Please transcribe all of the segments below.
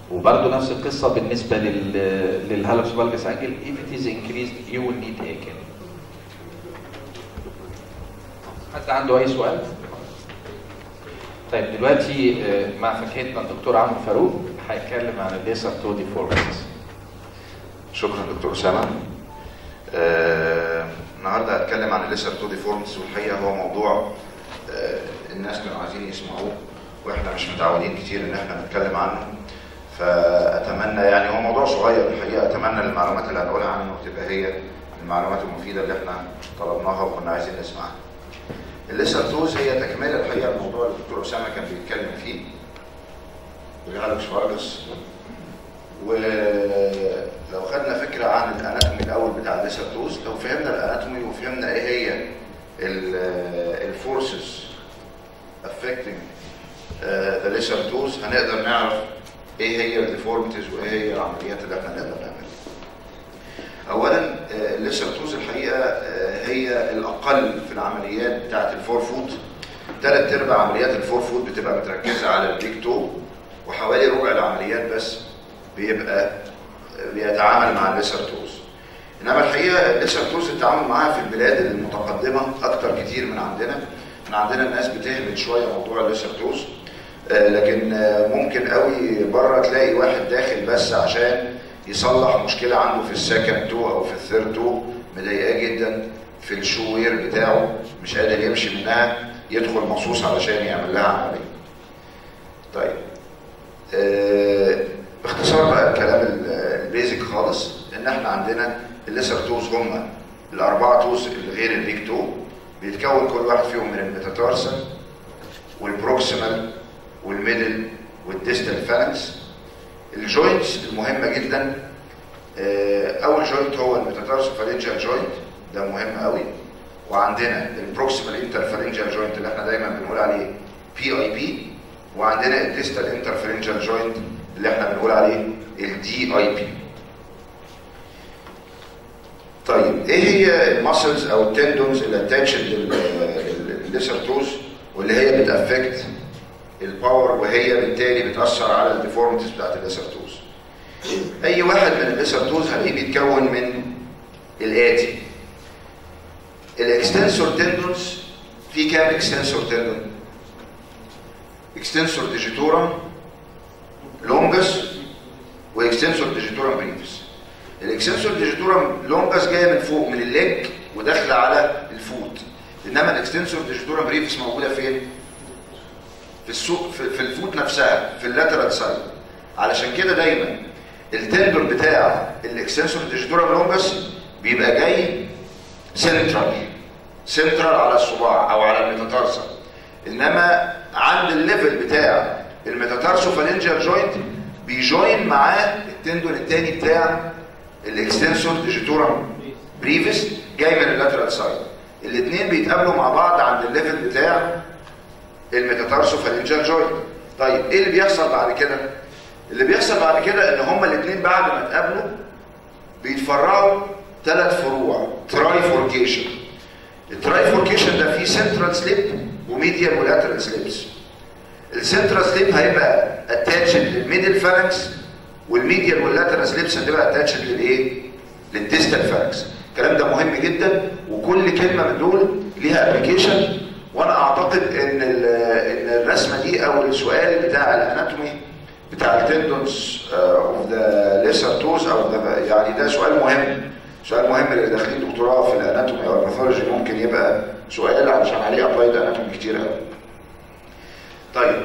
وبرضه نفس القصه بالنسبه لل للهالوكس فالجس انجل if it is increased you will need a cane. حد عنده اي سؤال؟ طيب دلوقتي آه، مع فكرتنا الدكتور عمرو فاروق هيتكلم عن الليسر تو ديفورميتيز. شكرا دكتور اسامه آه، النهارده هتكلم عن الليسر تو ديفورمز والحقيقه هو موضوع آه، الناس كانوا عايزين يسمعوه واحنا مش متعودين كتير ان احنا نتكلم عنه فاتمنى يعني هو موضوع صغير الحقيقه اتمنى المعلومات اللي هنقولها عنه تبقى هي المعلومات المفيده اللي احنا طلبناها وكنا عايزين نسمعها. الليسر توز هي تكمله الحقيقه الموضوع اللي الدكتور اسامه كان بيتكلم فيه الهالوكس فارجس ولو خدنا فكره عن الاناتومي الاول بتاع الليسر توز لو فهمنا الاناتومي وفهمنا ايه هي الفورسز affecting ذا ليسر توز هنقدر نعرف ايه هي الديفورميتيز وايه هي العمليات اللي احنا نقدر نعملها. اولا الليسر توز الحقيقه آه، هي الاقل في العمليات بتاعه الفور فوت ثلاث ارباع عمليات الفور فوت بتبقى متركزه على البيك تو وحوالي ربع العمليات بس بيبقى بيتعامل مع الليسر توز انما الحقيقه الليسر توز التعامل معاها في البلاد المتقدمه اكتر كتير من عندنا احنا عندنا الناس بتهمل شويه موضوع الليسر توز آه، لكن آه، ممكن قوي بره تلاقي واحد داخل بس عشان يصلح مشكله عنده في السكند تو او في الثيرد تو مضايقاه جدا في الشو وير بتاعه مش قادر يمشي منها يدخل مخصوص علشان يعمل لها عمليه. طيب آه، باختصار بقى الكلام ال- البيزك خالص ان احنا عندنا الليسر توز هم الاربعه توز اللي غير البيك تو بيتكون كل واحد فيهم من الميتاتارسل والبروكسيمال والميدل والديستال فالانكس الجوينتس المهمه جدا آه، اول جوينت هو الميتاتارسل فالنجال جوينت ده مهم قوي وعندنا البروكسيمال انترفالنجال جوينت اللي احنا دايما بنقول عليه بي اي بي وعندنا الديستال انترفالنجال جوينت اللي احنا بنقول عليه الدي اي بي طيب ايه هي الماسلز او التندونز اللي اتاتشد للليسر توز واللي هي بتافكت الباور وهي بالتالي بتاثر على الديفورميتيز بتاعت الليسر توز اي واحد من الليسر توز هنلاقيه بيتكون من الاتي الاكستنسور تندونز في كام اكستنسور تندون اكستنسور ديجيتورم لونجس واكستنسور ديجيتورم بريفس الاكستنسور ديجيتورم لونجس جايه من فوق من الليج وداخله على الفوت انما الاكستنسور ديجيتورم بريفس موجوده فين في السوق في, في الفوت نفسها في اللاترال سايد علشان كده دايما التندون بتاع الاكستنسور ديجيتورم لونجس بيبقى جاي سنترال سنترال على الصباع او على الميتاتارسل انما عند الليفل بتاع الميتاتارسو فالنجر جوينت بيجوين معاه التندون التاني بتاع الاكستنسور ديجيتورم بريفس جاي من اللاترال سايد الاثنين بيتقابلوا مع بعض عند الليفل بتاع الميتاتارسو فالنجر جوينت طيب ايه اللي بيحصل بعد كده اللي بيحصل بعد كده ان هما الاثنين بعد ما اتقابلوا بيتفرعوا ثلاث فروع ترايفوركيشن الترايفوركيشن ده فيه سنترال سليب وميديال ولاترال سليبس السنترال سليب هيبقى اتاتشد للميدل فالانكس والميديال واللاترال سليبس هتبقى اتاتشد للايه للديستال فالانكس الكلام ده مهم جدا وكل كلمه من دول ليها ابلكيشن وانا اعتقد ان ان الرسمه دي او السؤال بتاع الاناتومي بتاع التندونز اوف ذا ليسر توز او the- يعني ده سؤال مهم سؤال مهم اللي داخلين دكتوراه في الاناتومي او الميثولوجي ممكن يبقى سؤال علشان عليه ابلايد اناتومي كتير قوي. طيب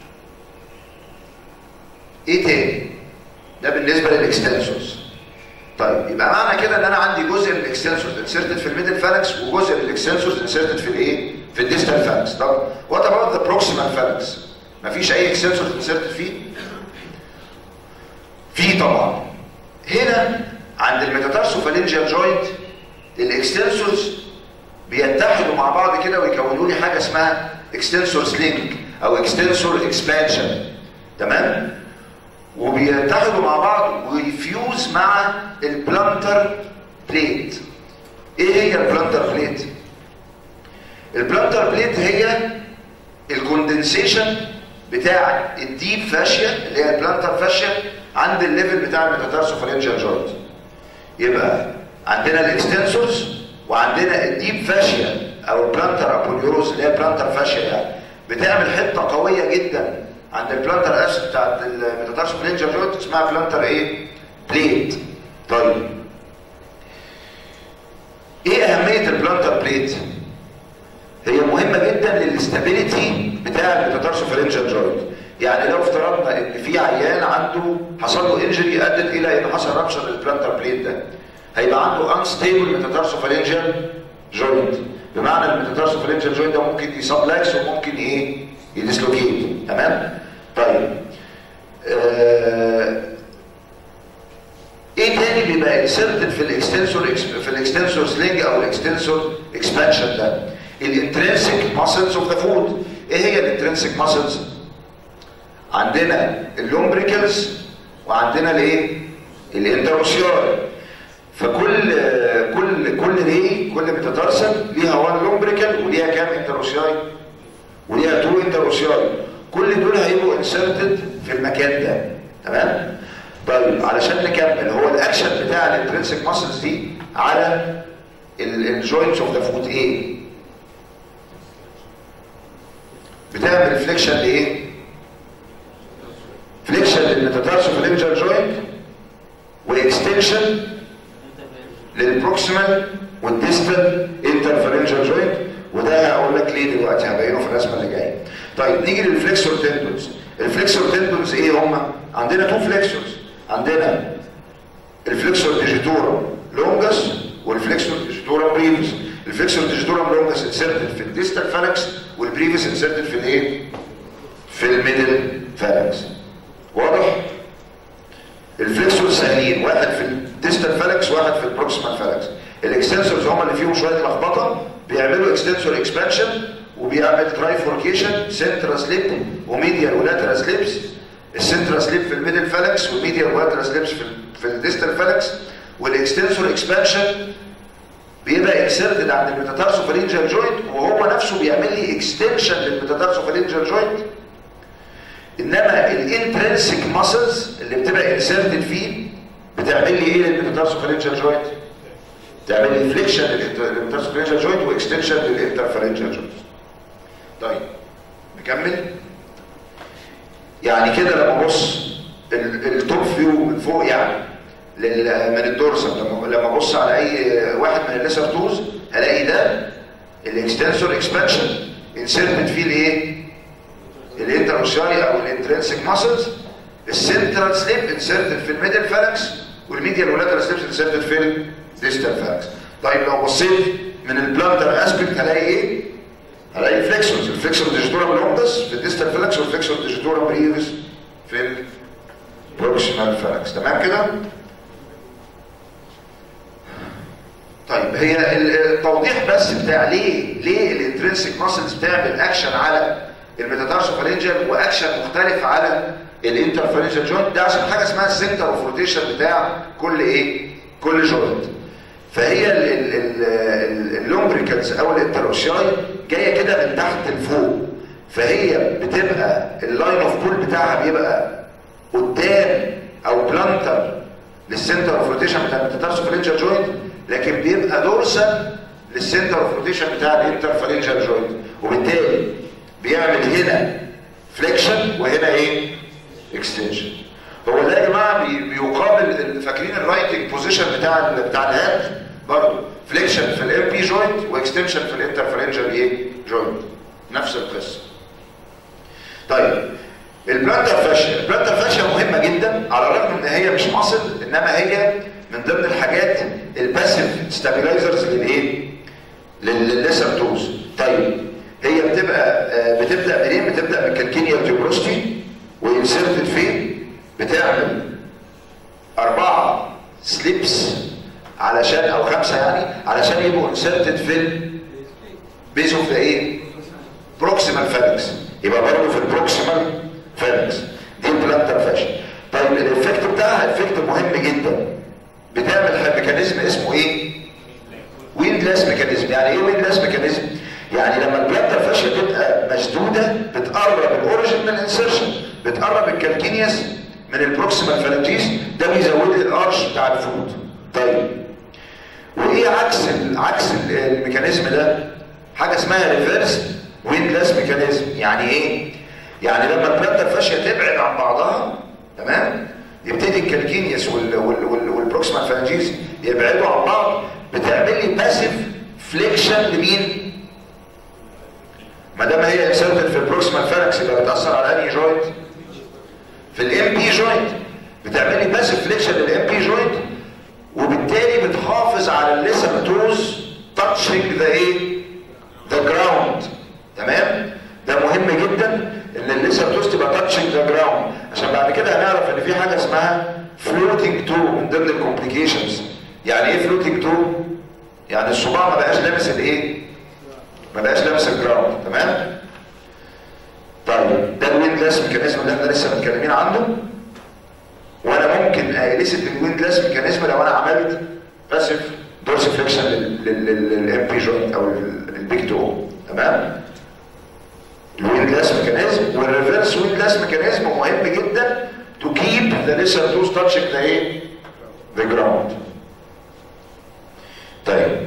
ايه تاني؟ ده بالنسبه للاكستنسورز. طيب يبقى معنى كده ان انا عندي جزء من الاكستنسورز انسرتد في الميدل فالانكس وجزء من الاكستنسورز انسرتد في الايه؟ في الديستال فالانكس. طب وات اباوت ذا بروكسيمال فالانكس؟ مفيش اي اكستنسورز انسرتد فيه؟ في طبعا. هنا عند الميتاتارسو فالنجيال جوينت الاكستنسورز بيتحدوا مع بعض كده ويكونوا لي حاجه اسمها اكستنسور سلينج او اكستنسور اكسبانشن تمام وبيتحدوا مع بعض ويفيوز مع البلانتر بليت ايه هي البلانتر بليت البلانتر بليت هي الكوندنسيشن بتاع الديب فاشيا اللي هي البلانتر فاشيا عند الليفل بتاع الميتاتارسوفالنجال جوينت يبقى عندنا الاكستنسورز وعندنا الديب فاشيا او البلانتر ابوليوروز اللي هي البلانتر فاشيا يعني بتعمل حته قويه جدا عند البلانتر اس بتاعت الميتاتارسوفالنجال جوينت اسمها بلانتر ايه؟ بليت طيب ايه اهميه البلانتر بليت؟ هي مهمه جدا للاستابيليتي بتاع الميتاتارسوفالنجال جوينت يعني لو افترضنا ان في عيان عنده حصل له انجري ادت الى ان حصل رابشر للبلانتر بليت ده هيبقى عنده انستيبل ميتاتارسوفالنجال جوينت بمعنى الميتاتارسوفالنجال جوينت ده ممكن يسبلاكس وممكن ايه يديسلوكيت تمام طيب آه ايه تاني بيبقى انسرتد في الاكستنسور في الاكستنسور سلينج او الاكستنسور اكسبانشن ده الانترنسيك ماسلز اوف ذا فود ايه هي الانترنسيك ماسلز عندنا اللومبريكلز وعندنا الايه الانتروسيار فكل كل كل ري كل متترسل ليها وان لومبريكل وليها كام انتروسياي وليها تو انتروسياي كل دول هيبقوا انسرتد في المكان ده تمام طيب علشان نكمل هو الاكشن بتاع الانترنسيك ماسلز دي على الجوينتس اوف ذا فوت ايه بتعمل فليكشن لايه فليكشن للميتاتارسوفالنجال جوينت واكستنشن للبروكسيمال والديستال انترفرنجال جوينت وده هقول لك ليه دلوقتي هبينه في الرسمه اللي جايه طيب نيجي للفليكسور تندونز الفليكسور تندونز ايه هم عندنا تو فليكسورز عندنا الفليكسور ديجيتورم لونجس والفليكسور ديجيتورم بريفس الفليكسور ديجيتورم لونجس انسرتد في الديستال فالكس والبريفس انسرتد في الايه في الميدل فالكس واضح الفليكسور سهلين واحد في الديستال فالكس واحد في البروكسيمال فالكس الاكستنسورز هم اللي فيهم شويه لخبطه بيعملوا اكستنسور اكسبانشن وبيعمل ترايفوركيشن سنترا سليب وميديال ولاترال سليبس السنترا سليب في الميدل فالكس والميديال ولاترال سليبس في في الديستال فالكس والاكستنسور اكسبانشن بيبقى اكسرتد عند الميتاتارسوفالنجال جوينت وهو نفسه بيعمل لي اكستنشن للميتاتارسوفالنجال جوينت انما الانترنسيك ماسلز اللي بتبقى انسرتد فيه بتعمل لي ايه للميتاتارسوفالنجال جوينت تعمل لي فليكشن للميتاتارسوفالنجال جوينت واكستنشن للانترفالنجال جوينت طيب نكمل يعني كده لما ابص التوب فيو من فوق يعني من الدورسم لما لما ابص على اي واحد من الليسر توز هلاقي ده الاكستنسور اكسبانشن انسرتد فيه الايه الانتروسياري او الانترنسيك ماسلز السنترال سليب انسرتد في الميدل فالكس والميديال ولاترال سليبس انسرتد في الديستال فالكس طيب لو بصيت من البلانتر اسبكت هلاقي ايه هلاقي فليكسورز الفليكسور ديجيتورم لونجس في الديستال فالكس والفليكسور ديجيتورم بريفس في البروكسيمال فالكس تمام كده طيب هي التوضيح بس بتاع ليه ليه الانترنسيك ماسلز بتعمل اكشن على الميتاتارسوفالنجال واكشن مختلف على الانترفالنجال جوينت ده عشان حاجه اسمها السنتر اوف روتيشن بتاع كل ايه كل جوينت فهي اللومبريكالز او الانتروشياي جايه كده من تحت لفوق فهي بتبقى اللاين اوف بول بتاعها بيبقى قدام او بلانتر للسنتر اوف روتيشن بتاع الميتاتارسوفالنجال جوينت لكن بيبقى دورسال للسنتر اوف روتيشن بتاع الانترفالنجال جوينت وبالتالي بيعمل هنا فليكشن وهنا ايه اكستنشن هو ده يا جماعه بيقابل فاكرين الرايتنج بوزيشن بتاع بتاع الهاند برضه فليكشن في الام بي جوينت واكستنشن في الانترفالنجال ايه جوينت نفس القصه طيب البلانتر فاشيا البلانتر فاشيا مهمه جدا على الرغم ان هي مش ماسل انما هي من ضمن الحاجات الباسيف ستابيلايزرز للايه للليسر توز طيب هي بتبقى بتبدا منين بتبدا من الكالكينيال تيوبروستي وانسرتد فين بتعمل أربعة سليبس علشان أو خمسة يعني علشان يبقوا انسرتد في البيز اوف ذا إيه؟ بروكسيمال فالكس يبقى برضه في البروكسيمال فالكس دي البلانتر فاشن طيب الافكت بتاعها افكت مهم جدا بتعمل ميكانيزم اسمه ايه؟ ويندلس ميكانيزم يعني ايه ويندلس ميكانيزم؟ يعني لما البلانتر فاشيا تبقى مشدوده بتقرب الاوريجن من الانسرشن بتقرب الكالكينيوس من البروكسيمال فالنجيس ده بيزود لي الارش بتاع الفوت طيب وايه عكس ال عكس ال- الميكانيزم ده حاجه اسمها ريفيرس ويندلس ميكانيزم يعني ايه يعني لما البلانتر فاشيا تبعد عن بعضها تمام يبتدي الكالكينيوس وال وال وال والبروكسيمال فالنجيس يبعدوا عن بعض بتعمل لي باسيف فليكشن لمين ما دام هي انسرتد في البروكسيمال فالنكس يبقى بتاثر على انهي جوينت في الام بي جوينت بتعمل لي باسيف فليكشن للام بي جوينت وبالتالي بتحافظ على الليسر توز تاتشنج ذا ايه ذا جراوند تمام ده مهم جدا ان الليسر توز تبقى تاتشنج ذا جراوند عشان بعد كده هنعرف ان في حاجه اسمها فلوتنج تو من ضمن الكومبليكيشنز يعني ايه فلوتنج تو يعني الصباع ما بقاش لامس الايه ما بقاش لامس الجراوند تمام طيب ده الويندلس ميكانيزم اللي احنا لسه متكلمين عنه وانا ممكن اليست الويندلس ميكانيزم لو انا عملت باسيف دورس فليكشن للام بي جوينت او البيك تو تمام الويندلس ميكانيزم والريفرس ويندلس ميكانيزم مهم جدا تو كيب ذا ليسر توز تاتشنج ذا ايه ذا جراوند طيب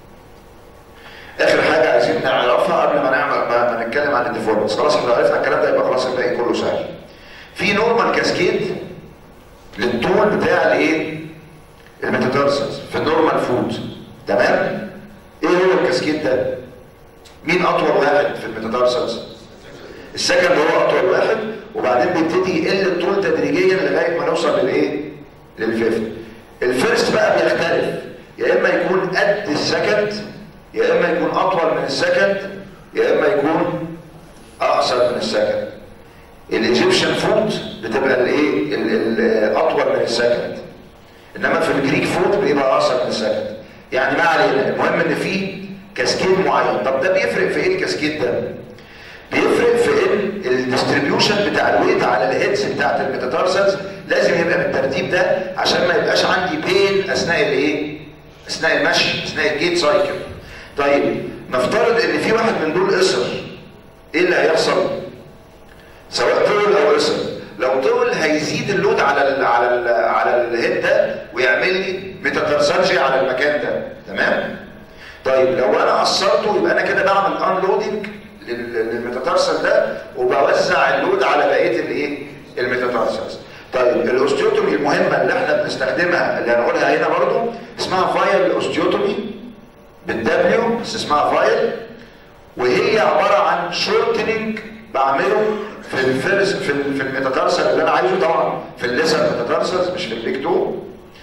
اخر حاجه عايزين نعرفها قبل ما نعمل ما ما نتكلم عن الديفورمنس خلاص احنا عرفنا الكلام ده يبقى خلاص الباقي كله سهل في نورمال كاسكيد للطول بتاع الايه الميتاتارسلز في النورمال فود تمام ايه هو الكاسكيد ده مين اطول واحد في الميتاتارسلز السكند هو اطول واحد وبعدين بيبتدي يقل الطول تدريجيا لغايه ما نوصل للايه للفيفت الفيرست بقى بيختلف يا اما يكون قد السكند يا اما يكون اطول من السكند يا اما يكون اقصر من السكند الايجيبشن فود بتبقى الايه ال- ال- اطول من السكند انما في الجريك فود بيبقى اقصر من السكند يعني ما علينا المهم ان في كاسكيد معين طب ده بيفرق في ايه الكاسكيد ده بيفرق في ان الديستريبيوشن بتاع الويت على الهيدز بتاعت الميتاتارسلز لازم يبقى بالترتيب ده عشان ما يبقاش عندي بين اثناء الايه اثناء المشي اثناء الجيت سايكل طيب نفترض ان في واحد من دول قصر ايه اللي هيحصل سواء طول او قصر لو طول هيزيد اللود على ال على ال على الهيد ده ويعمل لي ميتاتارسالجيا على المكان ده تمام طيب لو انا قصرته يبقى انا كده بعمل انلودنج للميتاتارسل ده وبوزع اللود على بقيه الايه الميتاتارسلز طيب الاوستيوتومي المهمه اللي احنا بنستخدمها اللي هنقولها هنا برضو اسمها فايل اوستيوتومي بالدبليو بس اسمها فايل وهي عباره عن شورتنينج بعمله في الفيرس في, ال- في الميتاتارسل اللي انا عايزه طبعا في الليسر ميتاتارسلز مش في البيك تو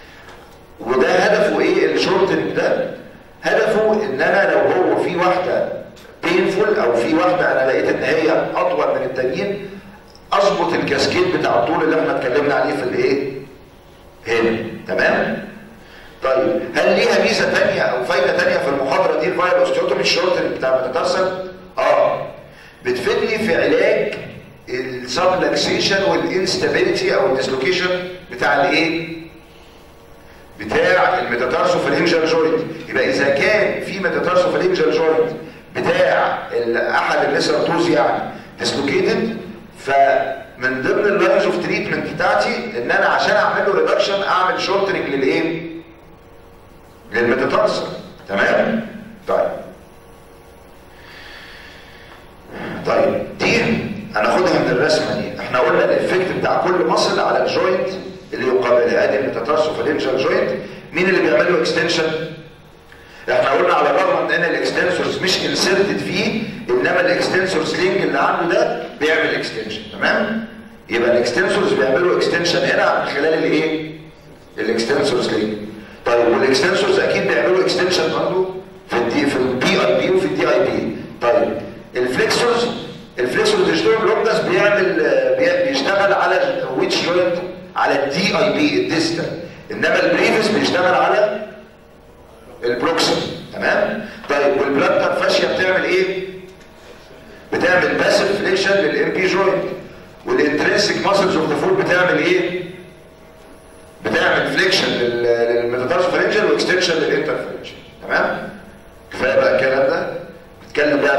وده هدفه ايه الشورتنج ده هدفه ان انا لو هو في واحده بينفول او في واحده انا لقيت ان هي اطول من التانيين اظبط الكاسكيد بتاع الطول اللي احنا اتكلمنا عليه في الايه هنا تمام طيب هل ليها ميزه تانية او فايده تانية في المحاضره دي الفايل اوستيوتومي الشورتنج بتاع الميتاتارسل اه بتفيدني في علاج السبلكسيشن والانستابيليتي او الديسلوكيشن بتاع الايه بتاع الميتاتارسو في الهنجر جوينت يبقى اذا كان في ميتاتارسو في الهنجر جوينت بتاع ال- احد الليسر توز يعني ديسلوكيتد فمن ضمن اللاينز اوف تريتمنت بتاعتي ان انا عشان اعمل له ريدكشن اعمل شورتنج للايه؟ للميتاتارسل تمام؟ طيب طيب دي هناخدها من الرسمه دي احنا قلنا الافكت بتاع كل مصل على الجوينت اللي يقابلها ادي الميتاتارسوفالينجال جوينت مين اللي بيعمل له اكستنشن احنا قلنا على الرغم من ان الاكستنسورز مش انسرتد فيه انما الاكستنسور سلينج اللي عنده ده بيعمل اكستنشن تمام يبقى الاكستنسورز بيعملوا اكستنشن هنا من خلال الايه الاكستنسور سلينج طيب والاكستنسورز اكيد بيعملوا اكستنشن برضه في الدي في البي اي بي وفي الدي اي بي طيب الفليكسورز الفليكسورز ديجيتال لوكاس بيعمل آه، بي- بيشتغل على الويتش جوينت على الدي اي بي الديستال انما البريفس بيشتغل على البروكسيم تمام طيب والبلانتر فاشيا بتعمل ايه بتعمل باسف فليكشن للام بي جوينت والانترنسك ماسلز اوف ذا فوت بتعمل ايه بتعمل فليكشن للميتاتارس فرنجل واكستنشن للانتر فرنجل تمام كفايه بقى الكلام ده نتكلم بقى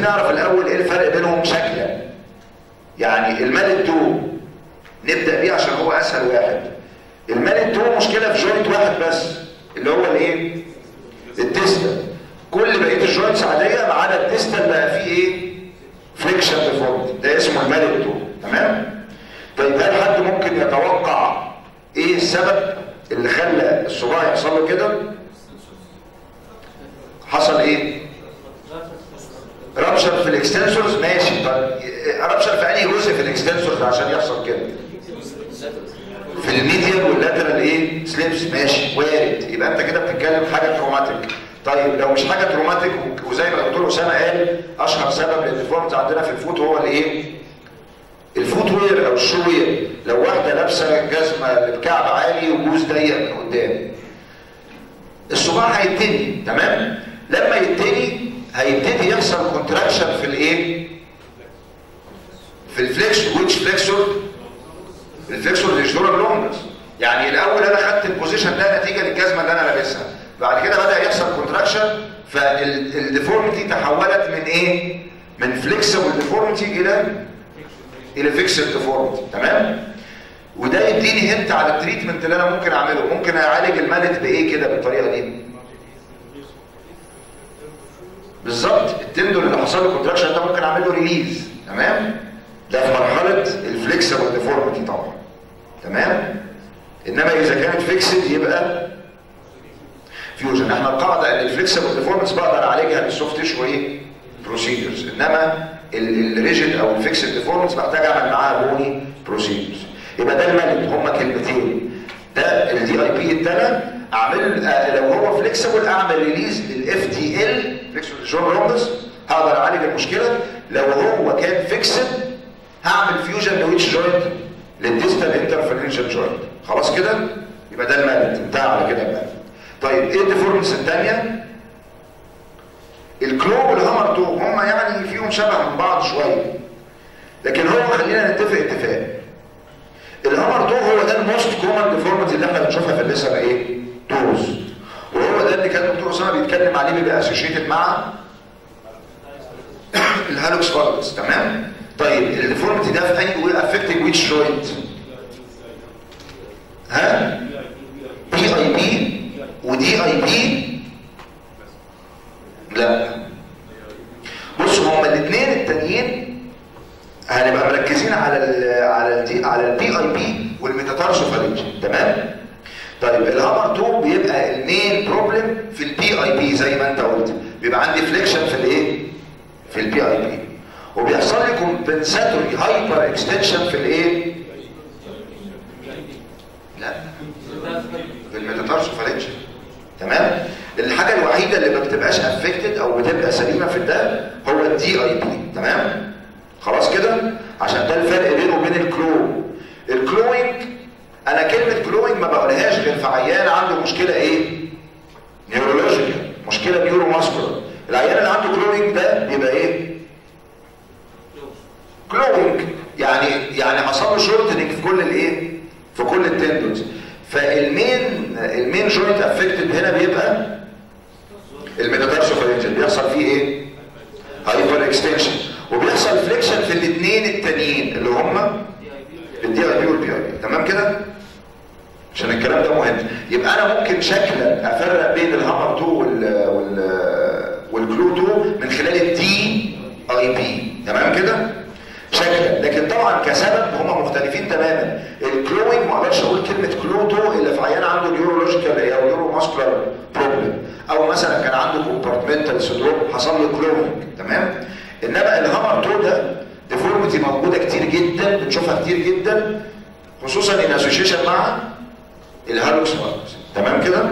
نعرف الاول ايه الفرق بينهم شكلا يعني المالت تو نبدا بيه عشان هو اسهل واحد المالت تو مشكله في جوينت واحد بس اللي هو الايه التستل كل بقيه الجوينتس عاديه ما عدا التستل بقى فيه ايه فريكشن ديفورمتي ده اسمه المالت تو تمام طيب هل حد ممكن يتوقع ايه السبب اللي خلى الصباع يحصل له كده حصل ايه رابشر في الاكستنسورز ماشي طب رابشر في انهي جزء في الاكستنسورز عشان يحصل كده في الميديال واللاترال ايه سليبس ماشي وارد يبقى انت كده بتتكلم حاجه تروماتيك طيب لو مش حاجه تروماتيك وزي ما الدكتور اسامه قال اشهر سبب للديفورمز عندنا في الفوت هو الايه الفوت وير او الشو وير لو واحده لابسه جزمه بكعب عالي وجوز ضيق من قدام الصباع هيتني تمام لما يتني هيبتدي يحصل كونتراكشن في الايه في الفليكس ويتش فليكسور الفليكسور ديجيتورال لونجس يعني الاول انا خدت البوزيشن ده نتيجه للجزمه اللي انا لابسها بعد كده بدا يحصل كونتراكشن فالديفورميتي تحولت من ايه من فليكسبل ديفورميتي الى الى فيكسد ديفورميتي تمام وده يديني هنت على التريتمنت اللي انا ممكن اعمله ممكن اعالج المالت بايه كده بالطريقه دي بالظبط التندون اللي حصل له كونتراكشن ده ممكن اعمل له ريليز تمام ده في مرحله الفليكسبل ديفورميتي طبعا تمام انما اذا كانت فيكسد يبقى فيوجن احنا القاعده ان الفليكسبل ديفورميتي بقدر اعالجها بالسوفت تيشو ايه بروسيدرز انما الريجيد او الفيكسد ديفورميتي بحتاج اعمل معاها بوني بروسيدرز يبقى ده الملك هما كلمتين ده الدي اي بي التاني اعمل آه لو هو فليكسبل اعمل ريليز للاف دي ال فليكسبل جون رومبس هقدر اعالج المشكله لو هو كان فيكسد هعمل فيوجن لويتش جوينت للديستال انترفيرنشال جوينت خلاص كده يبقى ده المالت انتهى على كده المالت طيب ايه الديفورمنس الثانيه الكلو والهامر تو هم يعني فيهم شبه من بعض شويه لكن هو خلينا نتفق اتفاق الهامر تو هو ده الموست كومن ديفورميتي اللي احنا بنشوفها في الليسر ايه توز وهو ده اللي كان الدكتور اسامه بيتكلم عليه بيبقى اسوشيتد مع الهالوكس فالكس تمام طيب الديفورميتي ده في انهي افكتنج ويتش جوينت ها بي اي بي ودي اي بي لا بصوا هما الاثنين التانيين هنبقى مركزين على ال على ال على البي اي بي والميتاتارسوفالينج تمام طيب الهامر 2 بيبقى المين بروبلم في البي اي بي زي ما انت قلت بيبقى عندي فليكشن في الايه في البي اي بي وبيحصل لي كومبنساتوري هايبر اكستنشن في الايه لا في الميتاتارسوفالينج تمام الحاجه الوحيده اللي ما بتبقاش افكتد او بتبقى سليمه في ده هو الدي اي بي تمام خلاص كده عشان ده الفرق بينه وبين الكلو الكلوينج انا كلمه كلوينج ما بقولهاش غير في عيان عنده مشكله ايه نيورولوجيكال مشكله نيورو ماسكولار العيان اللي عنده كلوينج ده بيبقى ايه كلوينج يعني يعني حصل له شورتنج في كل الايه في كل التندونز فالمين المين جوينت افكتد هنا بيبقى الميتاتارسوفالينجل بيحصل فيه ايه هايبر اكستنشن وبيحصل فليكشن في الاثنين التانيين اللي هم الدي اي بي والبي اي بي تمام كده عشان الكلام ده مهم يبقى انا ممكن شكلا افرق بين الهامر 2 وال وال والكلو 2 من خلال الدي اي بي تمام كده شكلا لكن طبعا كسبب هم مختلفين تماما الكلوينج ما اقدرش اقول كلمه كلوتو الا في عيان عنده نيورولوجيكال او نيورو ماسكولار بروبلم او مثلا كان عنده كومبارتمنتال سندروم حصل له كلوينج تمام انما الهامر تو ده ديفورميتي موجوده كتير جدا بنشوفها كتير جدا خصوصا ان اسوشيشن مع الهالوكس ماركس تمام كده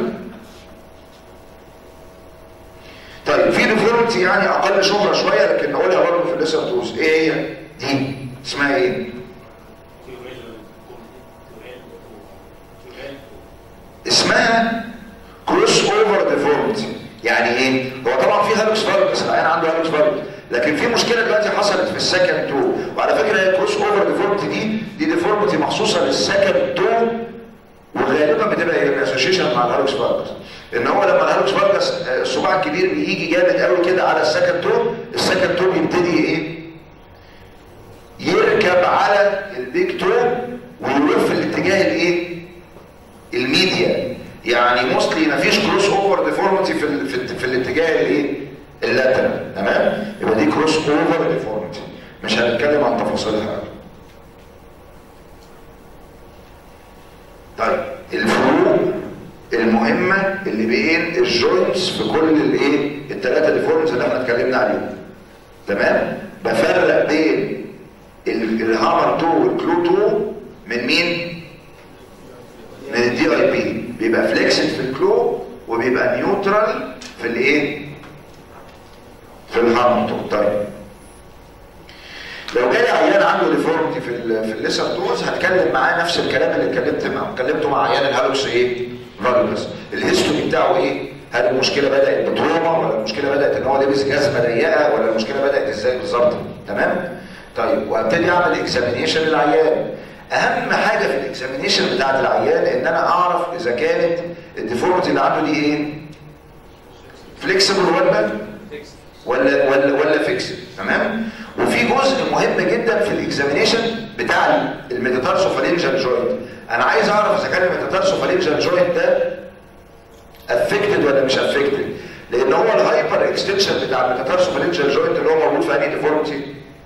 طيب في ديفورميتي يعني اقل شهره شويه لكن نقولها برضه في الليسر توز ايه هي دي اسمها ايه اسمها كروس اوفر ديفورميتي يعني ايه هو طبعا في هالوكس فالكس العيان عنده هالوكس فالكس لكن في مشكله دلوقتي حصلت في السكند تو وعلى فكره هي كروس اوفر ديفورميتي دي دي ديفورميتي مخصوصه للسكند تو وغالبا بتبقى اسوشيشن مع الهالوكس فالجس ان هو لما الهالوكس فالجس آه، الصباع الكبير بيجي جامد قوي كده على السكند توب السكند توب يبتدي ايه يركب على البيج توب ويروح في الاتجاه الايه الميديا يعني موستلي مفيش كروس اوفر ديفورميتي في ال في, ال في الاتجاه الايه اللاترال تمام يبقى دي كروس اوفر ديفورميتي مش هنتكلم عن تفاصيلها قوي طيب الفروق المهمه اللي بين الجوينتس في كل الايه الثلاثه ديفورمز اللي احنا اتكلمنا عليهم تمام بفرق بين ال- الهامر 2 والكلو 2 من مين من الدي اي بي بيبقى فليكسد في الكلو وبيبقى نيوترال في الايه في الهامر 2 طيب لو جالي عيان عنده ديفورمتي في ال في الليسر توز هتكلم معاه نفس الكلام اللي اتكلمت معاه اتكلمته مع عيان الهالوكس ايه فالجس الهيستوري بتاعه ايه هل المشكله بدات بتروما ولا المشكله بدات ان هو لابس جزمه ضيقه ولا المشكله بدات ازاي بالظبط تمام طيب وابتدي اعمل اكزامينيشن للعيان اهم حاجه في الاكزامينيشن بتاعت العيان ان انا اعرف اذا كانت الديفورمتي اللي عنده دي ايه فليكسبل ولا ولا ولا ولا فيكس تمام وفي جزء مهم جدا في الاكزامينيشن بتاع الميتاتارسوفالينجال جوينت انا عايز اعرف اذا كان الميتاتارسوفالينجال جوينت ده افكتد ولا مش افكتد لان هو الهايبر اكستنشن بتاع الميتاتارسوفالينجال جوينت اللي هو موجود في انهي ديفورمتي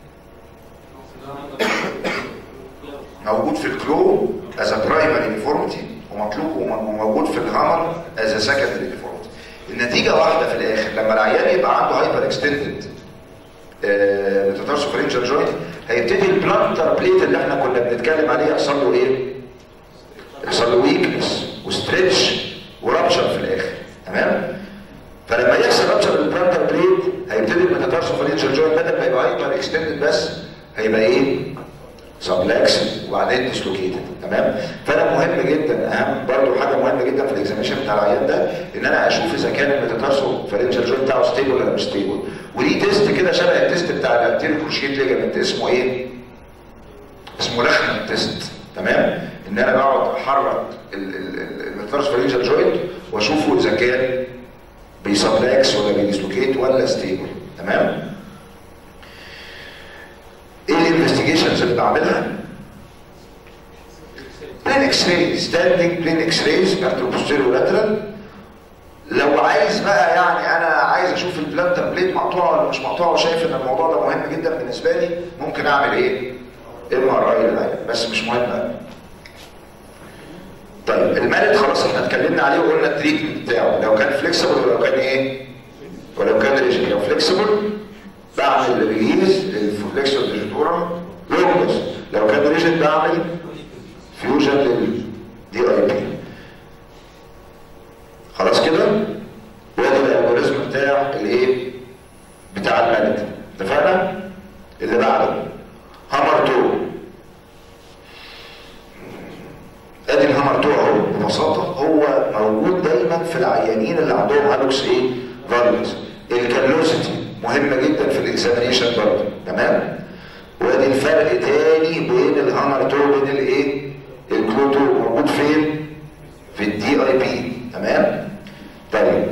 موجود في الكلو از برايمري ديفورمتي ومطلوب وموجود في الهامر از سكندري ديفورمتي النتيجه واحده في الاخر لما العيان يبقى عنده هايبر اكستندد ميتاتارسوفالينجال جوينت هيبتدي البلانتر بليت اللي احنا كنا بنتكلم عليه يحصل له ايه؟ يحصل له ويكنس وستريتش ورابشر في الاخر تمام؟ فلما يحصل رابشر للبلانتر بليت هيبتدي الميتاتارسوفالينجال جوينت بدل ما يبقى هايبر اكستندد بس هيبقى ايه؟ سبلاكس وبعدين ديسلوكيتد تمام فانا مهم جدا اهم برضو حاجه مهمه جدا في الاكزاميشن بتاع العيان ده ان انا اشوف اذا كان الميتاتارسو فالنجال جوينت بتاعه ستيبل ولا مش ستيبل ودي تيست كده شبه التيست بتاع الانتيريو كروشيت ليجامنت اسمه ايه؟ اسمه لخمه تيست تمام ان انا بقعد احرك الميتاتارسو فالنجال جوينت واشوفه اذا كان بيسبلاكس ولا بيديسلوكيت ولا ستيبل تمام ايه الانفستيجيشنز اللي بعملها بلين اكس راي ستاندنج بلين اكس رايز انتروبوستيريو لاترال لو عايز بقى يعني انا عايز اشوف البلانتر بليت مقطوعه ولا مش مقطوعه وشايف ان الموضوع ده مهم جدا بالنسبه لي ممكن اعمل ايه ام ار اي للعين بس مش مهم قوي طيب المالت خلاص احنا اتكلمنا عليه وقلنا التريتمنت بتاعه لو كان فليكسبل ولو كان ايه ولو كان ريجن لو فليكسبل بعمل ريليز للفليكسور ديجيتورم لونجس لو كان ريجن بعمل فيوجن للدي اي بي خلاص كده وادي الالجوريزم بتاع الايه بتاع الملك اتفقنا اللي بعده هامر 2 ادي الهامر 2 اهو ببساطه هو موجود دايما في العيانين اللي عندهم هالوكس ايه فالوس الكالوسيتي مهمه جدا في الاكزامينيشن برضه تمام وادي الفرق تاني بين الهامر 2 وبين الايه الكلو 2 موجود فين في الدي اي بي تمام طيب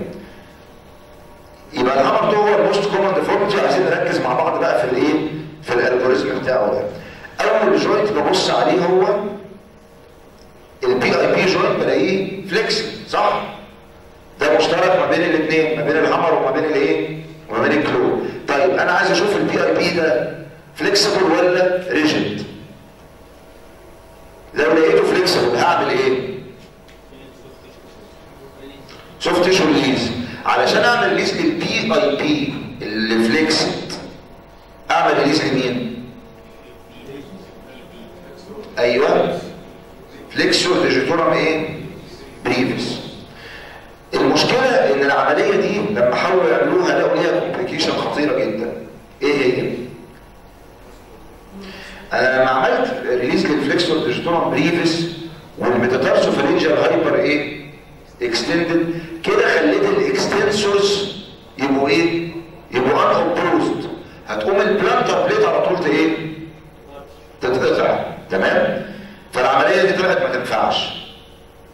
يبقى الهامر 2 هو الموست كومن ديفورمتي عايزين نركز مع بعض بقى في الايه في الالجوريزم بتاعه ده اول جوينت ببص عليه هو البي اي بي جوينت بلاقيه فليكسي صح ده مشترك ما بين الاثنين ما بين الهامر وما بين الايه وما بين الكلو طيب انا عايز اشوف البي اي بي ده فليكسبل ولا ريجيد لو لقيته فليكسبل هعمل ايه سوفت تيشو ريليز علشان اعمل ريليز للبي اي بي اللي فليكسد اعمل ريليز لمين ايوه فليكسور ديجيتورم ايه بريفيس المشكله ان العمليه دي لما حاولوا يعملوها لقوا ليها كومبليكيشن خطيره جدا ايه هي انا لما عملت ريليز للفليكسور ديجيتورم بريفيس والميتاتارسوفالينجال هايبر ايه اكستندد كده خليت الاكستنسورز يبقوا ايه يبقوا ان اوبروزد هتقوم البلانتر بليت على طول ايه تتقطع تمام فالعمليه دي طلعت ما تنفعش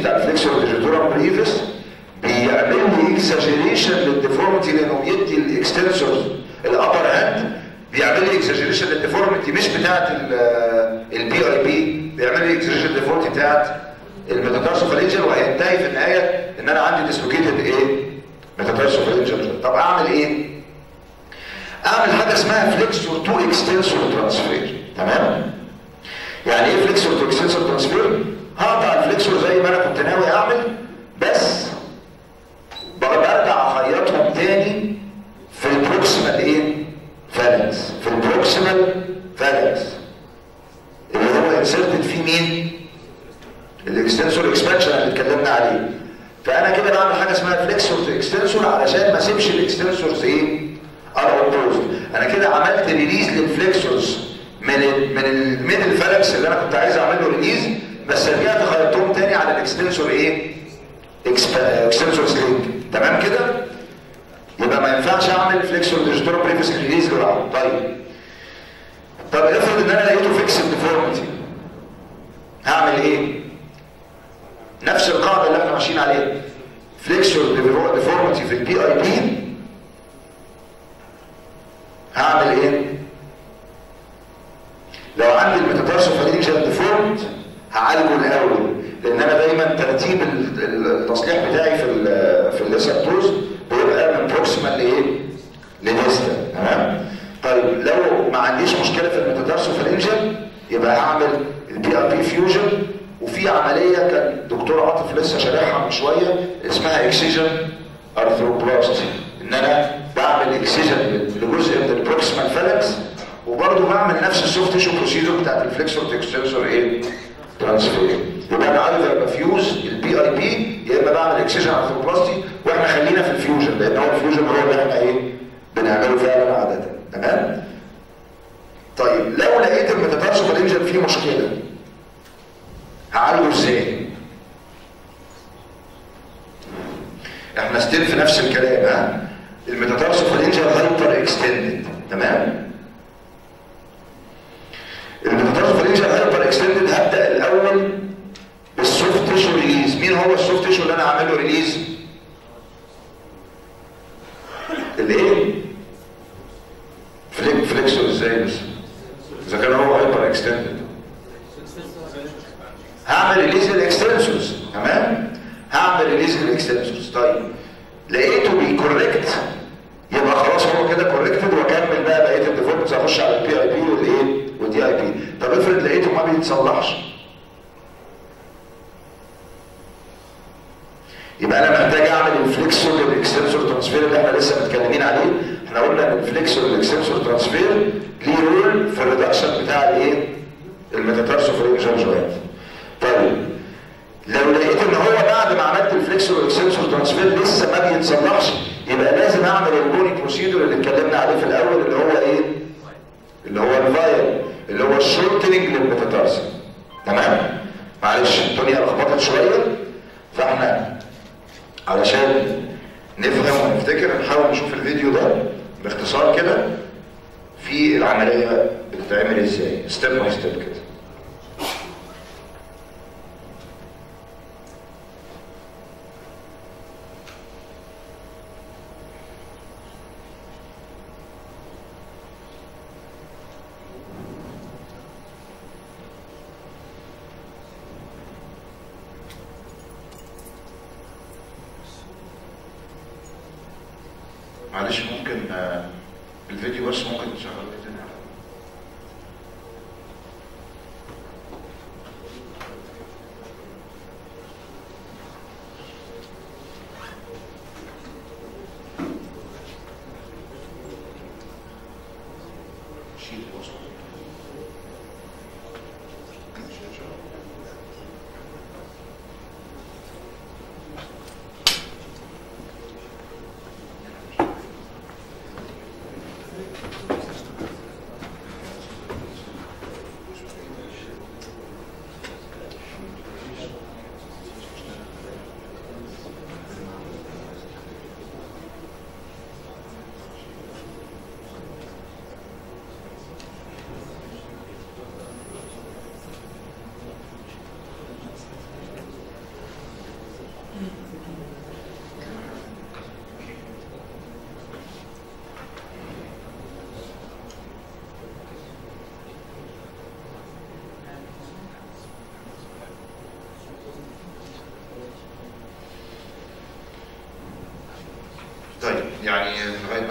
بتاع الفليكسور ديجيتورم بريفس بيعمل لي اكسجريشن للديفورميتي لانه بيدي الاكستنسورز الابر هاند بيعمل لي اكسجريشن للديفورميتي مش بتاعت البي اي بي بيعمل لي اكسجريشن للديفورميتي بتاعت الميتاتارسوفالينجل وهينتهي في النهايه ان انا عندي ديسلوكيتد ايه؟ ميتاتارسوفالينجل طب اعمل ايه؟ اعمل حاجه اسمها فليكسور تو اكستنسور ترانسفير تمام؟ يعني ايه فليكسور تو اكستنسور ترانسفير؟ هقطع الفليكسور زي ما انا كنت ناوي اعمل بس بقى برجع اخيطهم تاني في البروكسيمال ايه؟ فالنس في البروكسيمال فالنس اللي هو انسرتد فيه مين؟ الاكستنسور اكسبانشن اللي اتكلمنا عليه فانا كده بعمل حاجه اسمها فليكسور تو اكستنسور علشان ما اسيبش الاكستنسورز ايه؟ اروبوز انا كده عملت ريليز للفليكسورز من ال من الميدل فالكس اللي انا كنت عايز اعمل له ريليز بس رجعت خيطتهم تاني على الاكستنسور ايه؟ اكستنسور سلينج تمام كده؟ يبقى ما ينفعش اعمل فليكسور ديجيتور بريفيس ريليز لوحده طيب طب افرض ان انا لقيته فيكس ديفورميتي هعمل ايه؟ نفس القاعده اللي احنا ماشيين عليها فليكسور ديفورميتي في البي اي بي هعمل ايه؟ لو عندي الميتاتارسوفالينجال ديفورمت هعالجه الاول لان انا دايما ترتيب التصليح بتاعي في ال في الليسكتوز بيبقى من بروكسيمال لايه؟ لديستال تمام؟ طيب لو ما عنديش مشكله في الميتاتارسوفالينجال يبقى هعمل البي ار بي فيوجن وفي عمليه كان دكتور عاطف لسه شارحها من شويه اسمها اكسجن ارثروبلاستي ان انا بعمل اكسجن لجزء من البروكسيمال فالكس وبرضه بعمل نفس السوفت تيشو بروسيدور بتاعت الفليكسور تكستنسور ايه؟ ترانسفير يبقى انا ايذر بفيوز البي اي بي يا اما بعمل اكسجن ارثروبلاستي واحنا خلينا في الفيوجن لان هو الفيوجن هو اللي احنا ايه؟ بنعمله فعلا عاده تمام؟ طيب لو لقيت الميتاتارسوفالينجن فيه مشكله هعالجه ازاي؟ احنا ستيل في نفس الكلام ها الميتاتارسوفالينجن هايبر اكستندد تمام؟ الميتاتارسوفالينجن هايبر اكستندد هبدا الاول بالسوفت تيشو ريليز مين هو السوفت تيشو اللي انا عامل له ريليز؟ الايه؟ فليك فليكسور ازاي بس؟ اذا كان هو هايبر اكستندد هعمل ريليز للاكستنسورز تمام هعمل ريليز للاكستنسورز طيب لقيته بيكوركت يبقى خلاص هو كده كوركتد واكمل بقى بقيه الديفولتس اخش على البي اي بي والايه والدي اي بي طب افرض لقيته ما بيتصلحش يبقى انا محتاج اعمل الفليكسور للاكستنسور ترانسفير اللي احنا لسه متكلمين عليه احنا قلنا ان الفليكسور للاكستنسور ترانسفير ليه رول في الريدكشن بتاع الايه الميتاتارسوفرينجال جوينت طيب لو لقيت ان هو بعد ما عملت الفليكسور والاكستنسور ترانسفير لسه ما بيتصلحش يبقى لازم اعمل البوني بروسيدور اللي اتكلمنا عليه في الاول اللي هو ايه اللي هو الفايل اللي هو الشورتنج للميتاتارسل تمام معلش الدنيا لخبطت شويه فاحنا علشان نفهم ونفتكر نحاول نشوف الفيديو ده باختصار كده في العمليه بتتعمل ازاي ستيب باي ستيب كده معلش ممكن آه، الفيديو بس ممكن تشغله تاني شيل الوصل.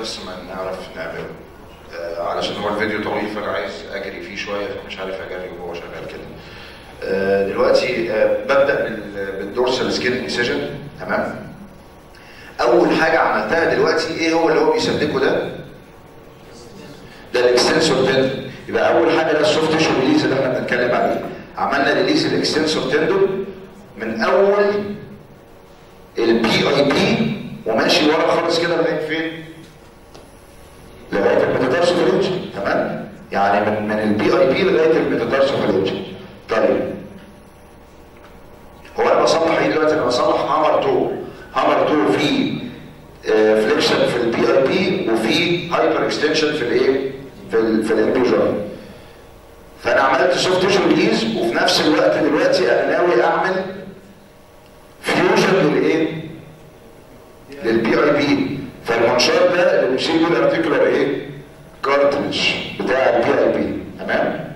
بس ما نعرف نعمله آه علشان هو الفيديو طويل فانا عايز اجري فيه شويه فمش عارف اجري وهو شغال كده آه دلوقتي آه ببدا بال- بالدورسال سكين انسيجن تمام اول حاجه عملتها دلوقتي ايه هو اللي هو بيسلكه ده ده الاكستنسور تندون يبقى اول حاجه ده السوفت تيشو ريليز اللي احنا بنتكلم عليه عملنا ريليز الاكستنسور تندون من اول البي اي بي وماشي ورا خالص كده لغايه فين؟ لغايه الميتاتارسوفالوجي تمام؟ يعني من من البي اي بي لغايه الميتاتارسوفالوجي طيب هو انا بصلح ايه دلوقتي؟ انا بصلح هامر تو هامر تو في فليكشن في البي اي بي وفي هايبر اكستنشن في الايه؟ في ال في الامبيوجر فانا عملت سوفت تيشو ريليز وفي نفس الوقت دلوقتي انا ناوي اعمل فيوجن للايه؟ للبي اي بي فالمنشار ده اللي بيشيل له الارتيكولار ايه؟ كارتريج بتاع البي اي بي تمام؟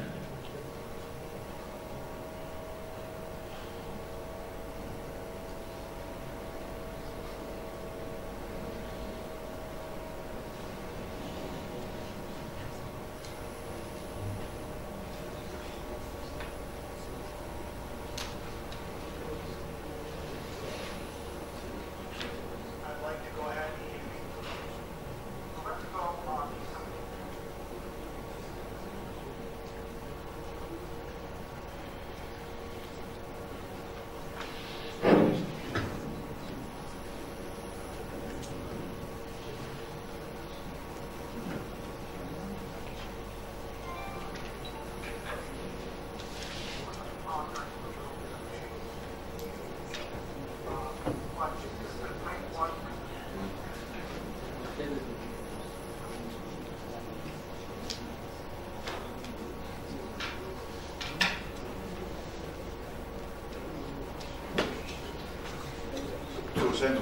I'd like to go ahead and let's go on دكتور أسامة.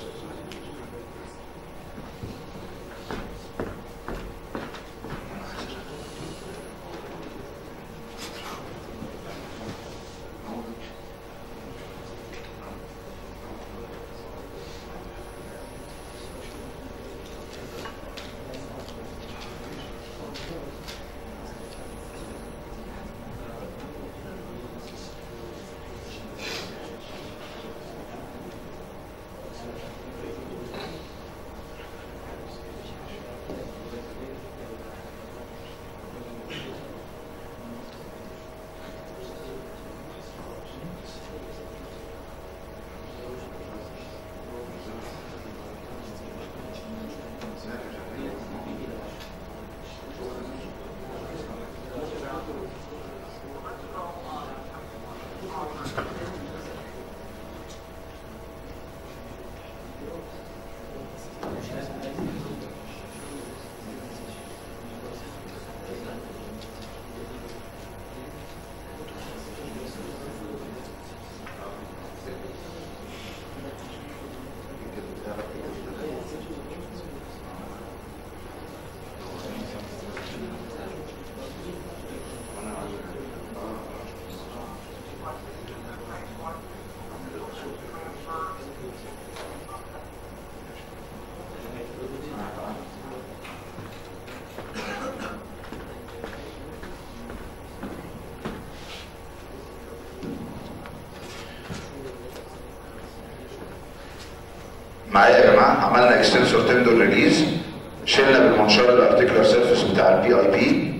معايا يا جماعه عملنا اكستنسور تندون ريليز شلنا بالمنشار الارتيكولار سيرفيس بتاع البي اي بي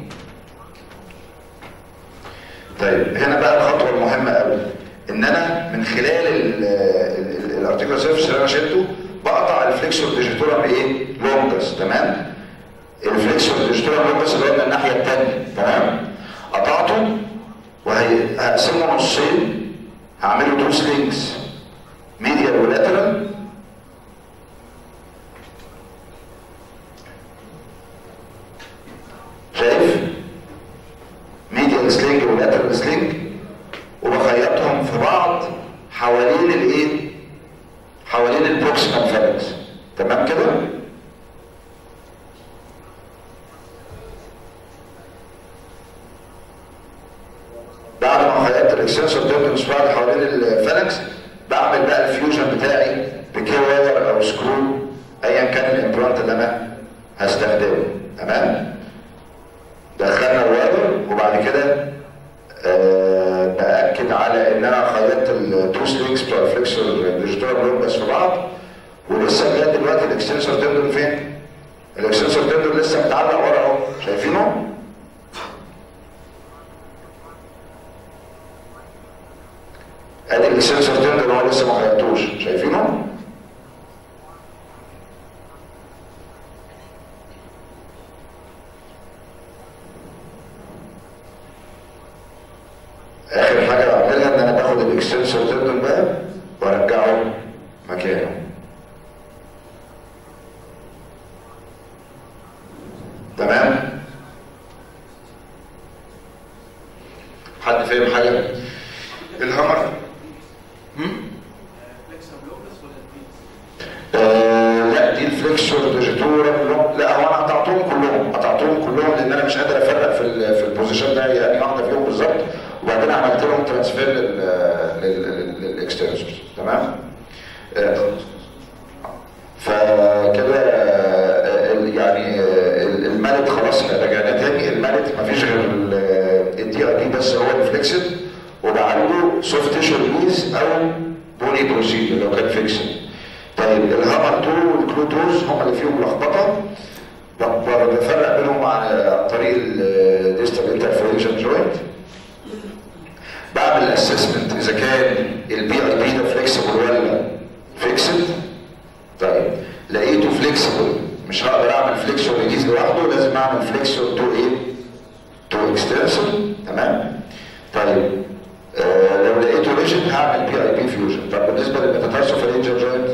طيب هنا بقى الخطوه المهمه قوي ان انا من خلال الارتيكولار سيرفيس اللي انا شلته بقطع الفليكسور ديجيتورا بايه؟ لونجس تمام؟ الفليكسور ديجيتورا لونجس اللي هو من الناحيه الثانيه تمام؟ قطعته وهقسمه نصين هعمله تو سلينكس ميديال ولاترال شايف ميديال سلينج ولاترال سلينج وبخيطهم في بعض حوالين الايه حوالين البروكسيمال فالكس تمام كده بعد ما خيطت الاكسنسور تندنس بعد حوالين الفالكس بعمل بقى الفيوجن بتاعي بكي واير او سكرو ايا كان الامبلانت اللي انا هستخدمه تمام دخلنا الواير وبعد كده آه باكد على ان انا خيطت التو سلينكس بتوع الفليكسور ديجيتال لونجس في بعض ولسه لغايه دلوقتي الاكستنسور تندون فين؟ الاكستنسور تندون لسه متعلق ورا اهو شايفينه؟ ادي الاكستنسور تندون هو لسه ما خيطتوش شايفينه؟ اخر حاجه بعملها ان انا باخد الاكستنسور تندون بقى وارجعه مكانه تمام حد فاهم حاجه الهامر هم؟ آه لا دي الفليكسور ديجيتورا لا هو انا قطعتهم كلهم قطعتهم كلهم لان انا مش قادر افرق في ال في البوزيشن ده يعني واحده فيهم بالظبط وبعدين عملت لهم ترانسفير للاكستنسورز تمام آه فكده آه، ال- يعني آه، ال- المالت خلاص رجعنا تاني المالت مفيش غير الدي ار بي بس هو الفليكسد وبعالجه سوفت تيشو ريليز او بوني بروسيجر لو كان فيكسد طيب الهامر 2 والكلو توز هم اللي فيهم لخبطه ب- ب- بفرق بينهم عن عن طريق الديستال انترفيرنشال جوينت بعمل اسسمنت اذا كان البي اي بي ده فليكسبل ولا فيكسد طيب لقيته فليكسبل مش هقدر اعمل فليكسور ريليز لوحده لازم اعمل فليكسور تو ايه؟ تو اكستنسور تمام؟ طيب آه لو لقيته ريجن هعمل بي اي بي فيوجن طب بالنسبه للميتاتارسوفالينجر جوينت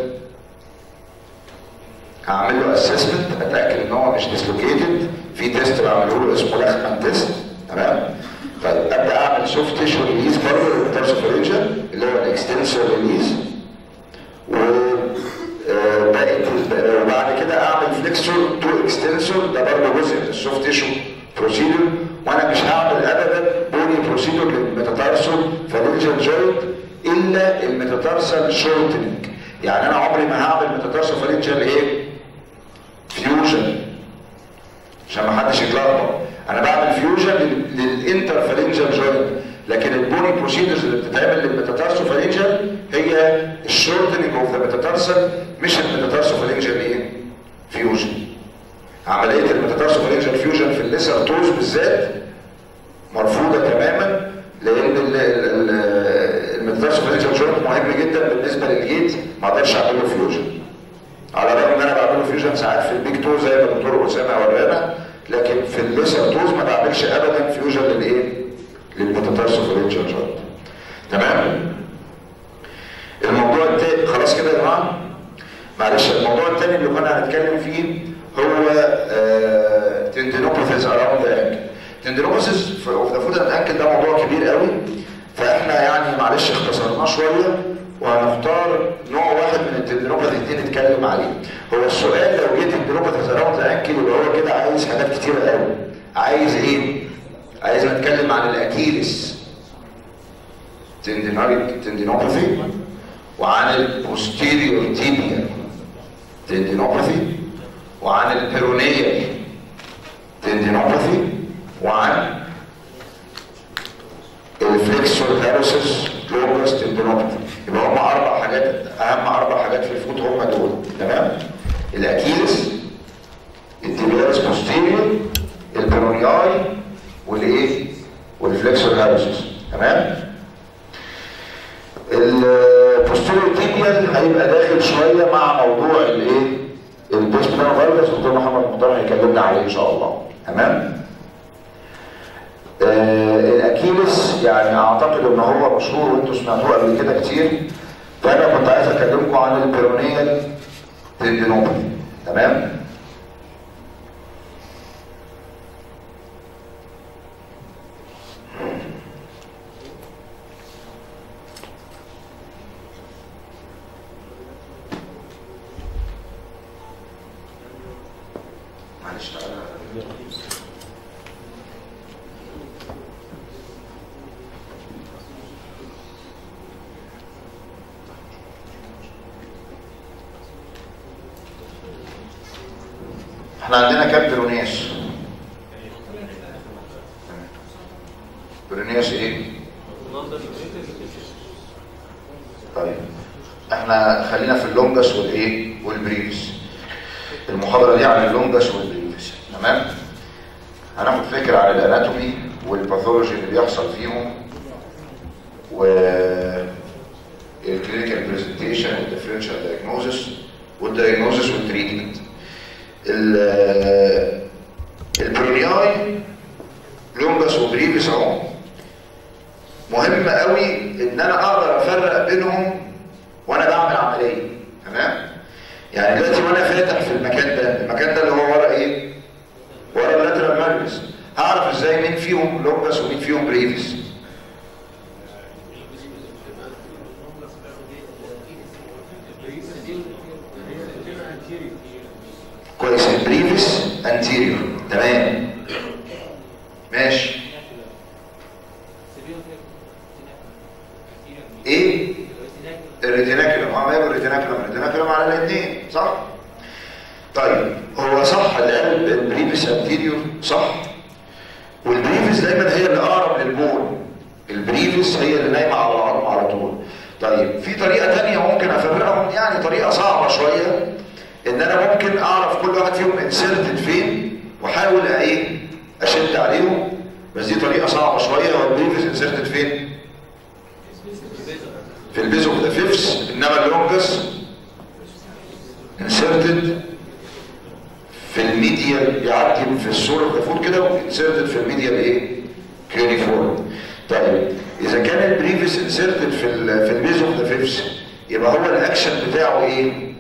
هعمل له اسسمنت اتاكد ان هو مش ديسلوكيتد في تيست بعمله له اسمه لخمان تيست تمام طيب ابدا اعمل سوفت تيشو ريليز برضه للميتاتارسوفالينجر اللي هو الاكستنسور ريليز و آه، بقت وبعد كده اعمل فليكسور تو اكستنسور ده برضه جزء من السوفت تيشو بروسيدور وانا مش هعمل ابدا بوني بروسيدور للميتاتارسال فالنجر جوينت الا الميتاتارسال شورتنج يعني انا عمري ما هعمل ميتاتارسال فالنجر ايه؟ فيوجن عشان ما حدش يتلخبط انا بعمل فيوجن للانتر فالنجر جوينت لكن البوني بروسيدرز اللي بتتعمل للميتاتارسو فالنجر هي الشورتنج اوف ذا ميتاتارسال مش الميتاتارسو فالنجر ايه؟ فيوجن عمليه الميتاتارسو فالنجر فيوجن في الليسر توز بالذات مرفوضه تماما لان ال- ال- ال- الميتاتارسو فالنجر جوينت مهم جدا بالنسبه للجيت ما اقدرش اعمل له فيوجن على الرغم ان انا بعمل له فيوجن ساعات في البيك تو زي ما الدكتور اسامه ورانا لكن في الليسر توز ما بعملش ابدا فيوجن للايه؟ للميتاتارسو فالنجر جوينت تمام؟ الموضوع التاني خلاص كده يا جماعه معلش الموضوع التاني اللي كنا هنتكلم فيه هو تندينوباثيز اراوند ذا انكل تندينوباثيز اوف ذا فوت اند انكل ده موضوع كبير قوي فاحنا يعني معلش اختصرناه شويه وهنختار نوع واحد من التندينوباثي دي نتكلم عليه هو السؤال لو جه تندينوباثيز اراوند ذا انكل يبقى هو كده عايز حاجات كتيره قوي عايز ايه؟ عايز نتكلم عن الاكيلس تندينوباثي وعن البوستيريور تيبيا تندينوباثي وعن البيرونية تندينوباثي وعن الفليكسور هيروسيس لوبس تندينوباثي يبقى هم اربع حاجات اهم اربع حاجات في الفوت هم دول تمام الاكيلس التيبيالس بوستيريور البيرونياي والايه والفليكسور هيروسيس تمام البوستيريور تيبيال هيبقى داخل شويه مع موضوع الايه البوست بلان فايروس دكتور محمد مختار هيكلمنا عليه ان شاء الله تمام آه الاكيلس يعني اعتقد ان هو مشهور وانتوا سمعتوه قبل كده كتير فانا كنت عايز اكلمكم عن البيرونيال تندينوباثي تمام معلش تعالى احنا عندنا كام بيرونياس بيرونياس ايه طيب احنا خلينا في اللونجس والايه والبريفس المحاضره دي عن اللونجس والبريفس تمام هناخد فكره عن الاناتومي والباثولوجي اللي بيحصل فيهم و الكلينيكال برزنتيشن والديفرنشال دايجنوزس والدايجنوزس والتريتمنت البرونياي لونجس وبريفس اهو مهم قوي ان انا اقدر افرق بينهم وانا بعمل عمليه تمام يعني دلوقتي وانا فاتح في المكان ده المكان ده اللي هو ورا ايه ورا اللاترال مارجس هعرف ازاي مين فيهم لونجس ومين فيهم بريفس كويس البريفس انتيريور تمام ماشي ايه الريتيناكولم اه ماله الريتيناكولم الريتيناكولم على الاثنين صح طيب هو صح اللي قال البريفس انتيريور صح والبريفس دايما هي اللي اقرب للبون البريفس هي اللي نايمه على العظم على طول طيب في طريقه ثانيه ممكن افرقهم يعني طريقه صعبه شويه ان انا ممكن اعرف كل واحد فيهم انسرتد فين واحاول ايه اشد عليهم بس دي طريقه صعبه شويه والبريفس انسرتد فين في البيز اوف ذا فيفس انما اللونجس انسرتد في الميديا يعدي في السور اوف ذا فود كده وانسرتد في الميديا ايه كيونيفورم طيب اذا كان البريفس انسرتد في ال في البيز اوف ذا فيفس يبقى هو الاكشن بتاعه ايه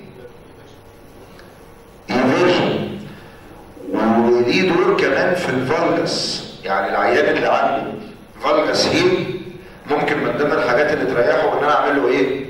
انفيرجن وليه دور كمان في الفالجس يعني العيان اللي عنده فالجس هيل ممكن من ضمن الحاجات اللي تريحه ان انا اعمل له ايه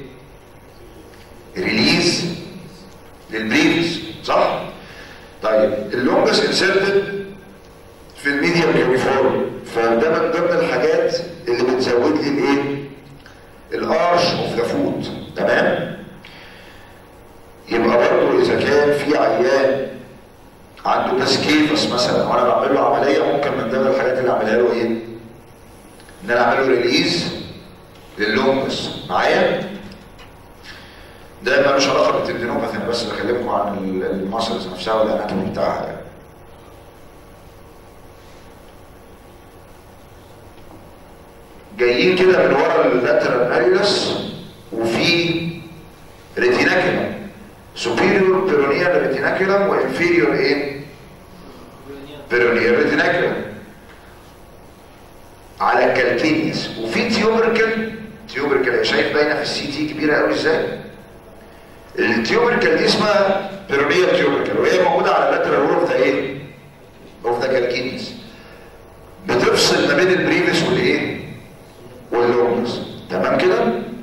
ريليز للبريفس صح طيب اللونجس انسرتد في الميديا كيونيفورم فده من ضمن الحاجات اللي بتزود لي الايه الارش اوف ذا فوت تمام يبقى برضه اذا كان في عيان عنده باسكيفس مثلا وانا بعمل له عمليه ممكن من ضمن الحاجات اللي اعملها له ايه ان انا اعمل له ريليز لللونجس معايا ده ملوش علاقه بالتندينوباثي انا بس بكلمكم عن الماسلز نفسها والاناتومي بتاعها يعني. جايين كده من ورا اللاترال ماريوس وفي ريتيناكولم سوبيريور بيرونيال ريتيناكولم وانفيريور ايه بيرونيال ريتيناكولم على الكالكينيس وفي تيوبركل تيوبركل شايف باينه في السي تي كبيره قوي ازاي التيوبركل دي اسمها بيرونيال تيوبركل وهي موجوده على اللاترال وول اوف ذا ايه اوف ذا كالكينيس بتفصل ما بين البريفس والايه واللونجز تمام كده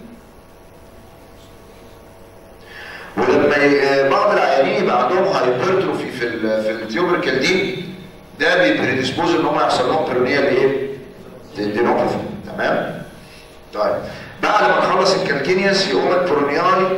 ولما ي- بعض العيانين يبقى عندهم هايبرتروفي في ال في التيوبركل دي ده بيبريديسبوز ان هم يحصل لهم بيرونيال ايه دينوباثي تمام طيب بعد ما نخلص الكالكينيوس يقوم البرونياي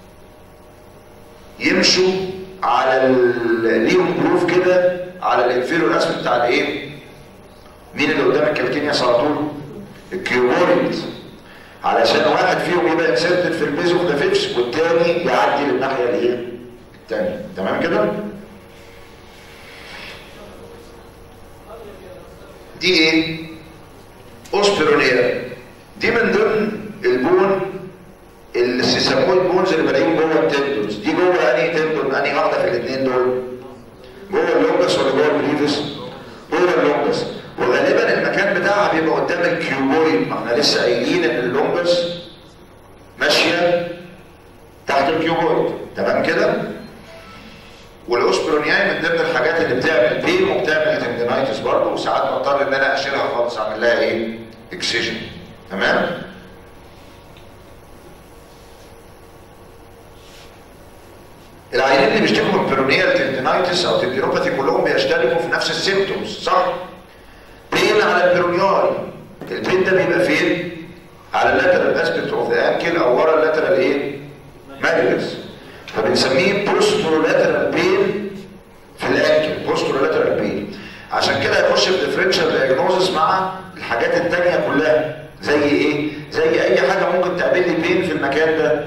يمشوا على ال- ليهم جروف كده على الانفيريور اسم بتاع الايه مين اللي قدام الكالكينيوس على طول الكيوبويد علشان واحد فيهم يبقى انسرتد في البيز اوف ذا فيفس والتاني يعدي للناحيه الايه التانيه تمام كده دي ايه اوسبيرونيا دي من ضمن البون اللي يسموه البونز اللي بلاقيهم جوه التندونز دي جوه انهي تندون انهي واحده في الاثنين دول جوه اللونجس ولا جوه البريفس جوه اللونجس وغالبا المكان بتاعها بيبقى قدام الكيوبويد ما احنا لسه قايلين ان اللونجس ماشيه تحت الكيوبويد تمام كده والاوسبرونياي من ضمن الحاجات اللي بتعمل بين وبتعمل تندينايتس برضه وساعات بضطر ان انا اشيلها خالص اعمل لها ايه اكسجن تمام العيانين اللي بيشتكوا من بيرونيال تندينايتس او تندينوباثي كلهم بيشتركوا في نفس السيمتومز صح بين على البيرونياي البين ده بيبقى فين على اللاترال اسبكت اوف ذا انكل او ورا اللاترال ايه ماليكس فبنسميه بروسترولاترال بين في الانكل بوسترولاترال بين عشان كده يخش في ديفرنشال دايجنوزس مع الحاجات التانية كلها زي ايه؟ زي اي حاجه ممكن تعمل لي بين في المكان ده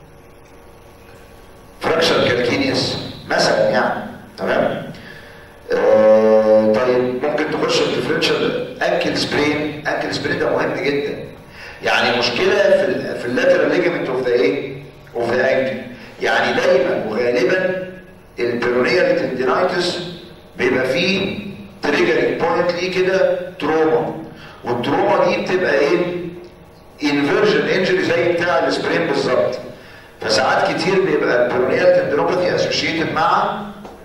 فراكشر كالكينيس مثلا يعني تمام آه طيب ممكن تخش في ديفرنشال انكل سبرين انكل سبرين ده مهم جدا يعني مشكله في ال في اللاترال ليجمنت اوف ذا ايه اوف ذا انكل يعني دايما وغالبا البيرونيال تندينايتس بيبقى فيه تريجرنج بوينت ليه كده تروما والتروما دي بتبقى ايه انفيرجن انجري زي بتاع السبرين بالظبط فساعات كتير بيبقى البيرونيال تندينوباثي اسوشيتد مع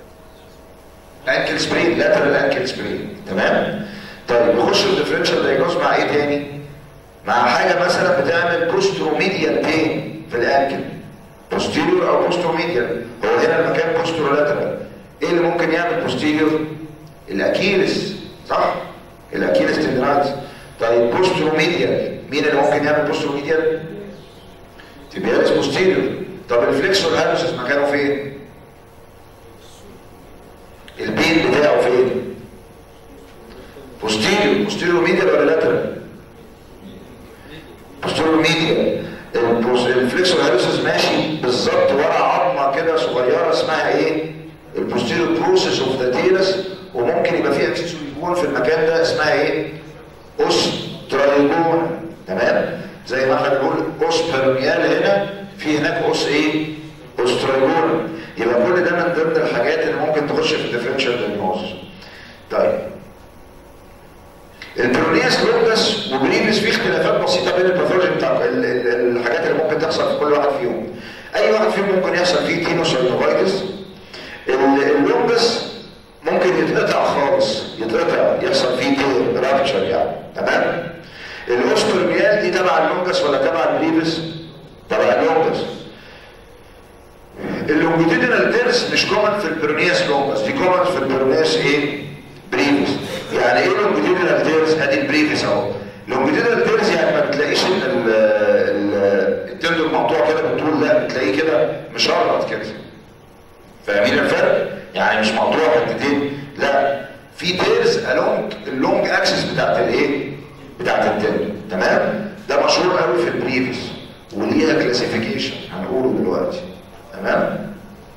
انكل سبرين لاترال انكل سبرين تمام طيب نخش في الديفرنشال دايجنوز مع ايه تاني مع حاجه مثلا بتعمل بوستروميديال بين في الانكل بوستيريور او بوستروميديال هو هنا المكان بوسترولاترال ايه اللي ممكن يعمل بوستيريور الاكيلس صح الاكيلس تندرايتس طيب بوستروميديال مين اللي ممكن يعمل بوستروميديال تبيالس بوستيريور طب الفليكسور هالوسس مكانه فين البين بتاعه فين بوستيريور بوستيريور ميديال ولا لاترال بوستيريور ميديال الفليكسور هالوسس ماشي بالظبط ورا عظمه كده صغيره اسمها ايه البوستيريور بروسيس اوف ذا تيرس وممكن يبقى فيه اكسسوري بون في المكان ده اسمها ايه اوسترايجون تمام زي ما احنا بنقول اوسبرميال هنا في هناك اوس ايه اوسترايجون يبقى كل ده من ضمن الحاجات اللي ممكن تخش في الديفرنشال دايجنوستس طيب البرونياس لونجس وبريمس في اختلافات بسيطه بين الباثولوجي بتاع ال- ال- الحاجات اللي ممكن تحصل في كل واحد فيهم اي واحد فيهم ممكن يحصل فيه تينوسايتوفايتس اللونجس ممكن يتقطع خالص يتقطع يحصل فيه تير رابتشر يعني تمام الاوسترميال دي تبع اللونجس ولا تبع البريفس تبع اللونجس اللونجيتودينال تيرس مش كومن في البرونياس لونجس دي كومن في البرونياس ايه بريفس يعني ايه لونجيتودينال تيرس ادي البريفس اهو لونجيتودينال تيرس يعني ما بتلاقيش ان ال- ال- التندون مقطوع كده بالطول لا بتلاقيه كده مشرط كده فاهمين الفرق؟ يعني مش مقطوع حتتين لا في تيرز الونج اللونج اكسس بتاعت الايه؟ بتاعت التندون تمام؟ ده مشهور قوي في البريفس وليها كلاسيفيكيشن هنقوله دلوقتي تمام؟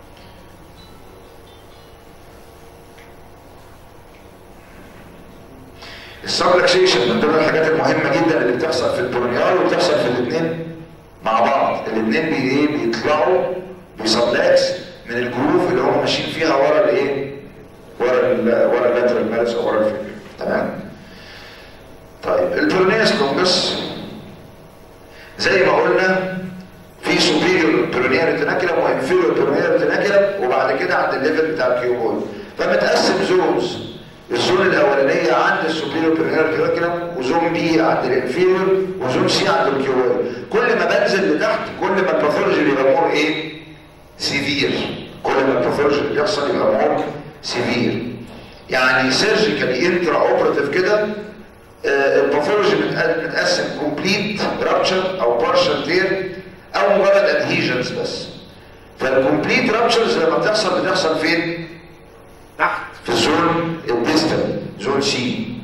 السبلكسيشن من ضمن الحاجات المهمه جدا اللي بتحصل في البرونيال وبتحصل في الاثنين مع بعض الاثنين بي ايه بيطلعوا بسبلكس من الجروف اللي هم ماشيين فيها ورا الايه ورا ال ورا اللاترال مالس او ورا الفكر تمام طيب البرونياس لونجس زي ما قلنا في سوبيريور برونيال ريتيناكيلم وانفيريور برونيال ريتيناكيلم وبعد كده عند الليفل بتاع الكيوبول فمتقسم زونز الزون الاولانيه عند السوبيريور برونيال ريتيناكيلم وزون بي عند الانفيريور وزون سي عند الكيوبول كل ما بنزل لتحت كل ما الباثولوجي بيبقى مور ايه سيفير كل ما الباثولوجي اللي بيحصل يبقى مور سيفير يعني سيرجيكالي انترا اوبراتيف كده آه، الباثولوجي متق- متقسم كومبليت رابتشر او بارشال تير او مجرد ادهيجنز بس فالكومبليت رابتشرز لما بتحصل بتحصل فين؟ تحت في الزون الديستال زون سي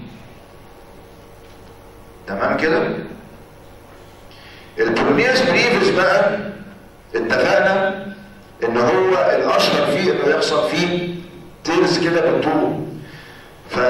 تمام كده؟ البرونياس بريفس بقى اتفقنا ان هو الاشهر فيه انه يحصل فيه تيرز كده بالطول ف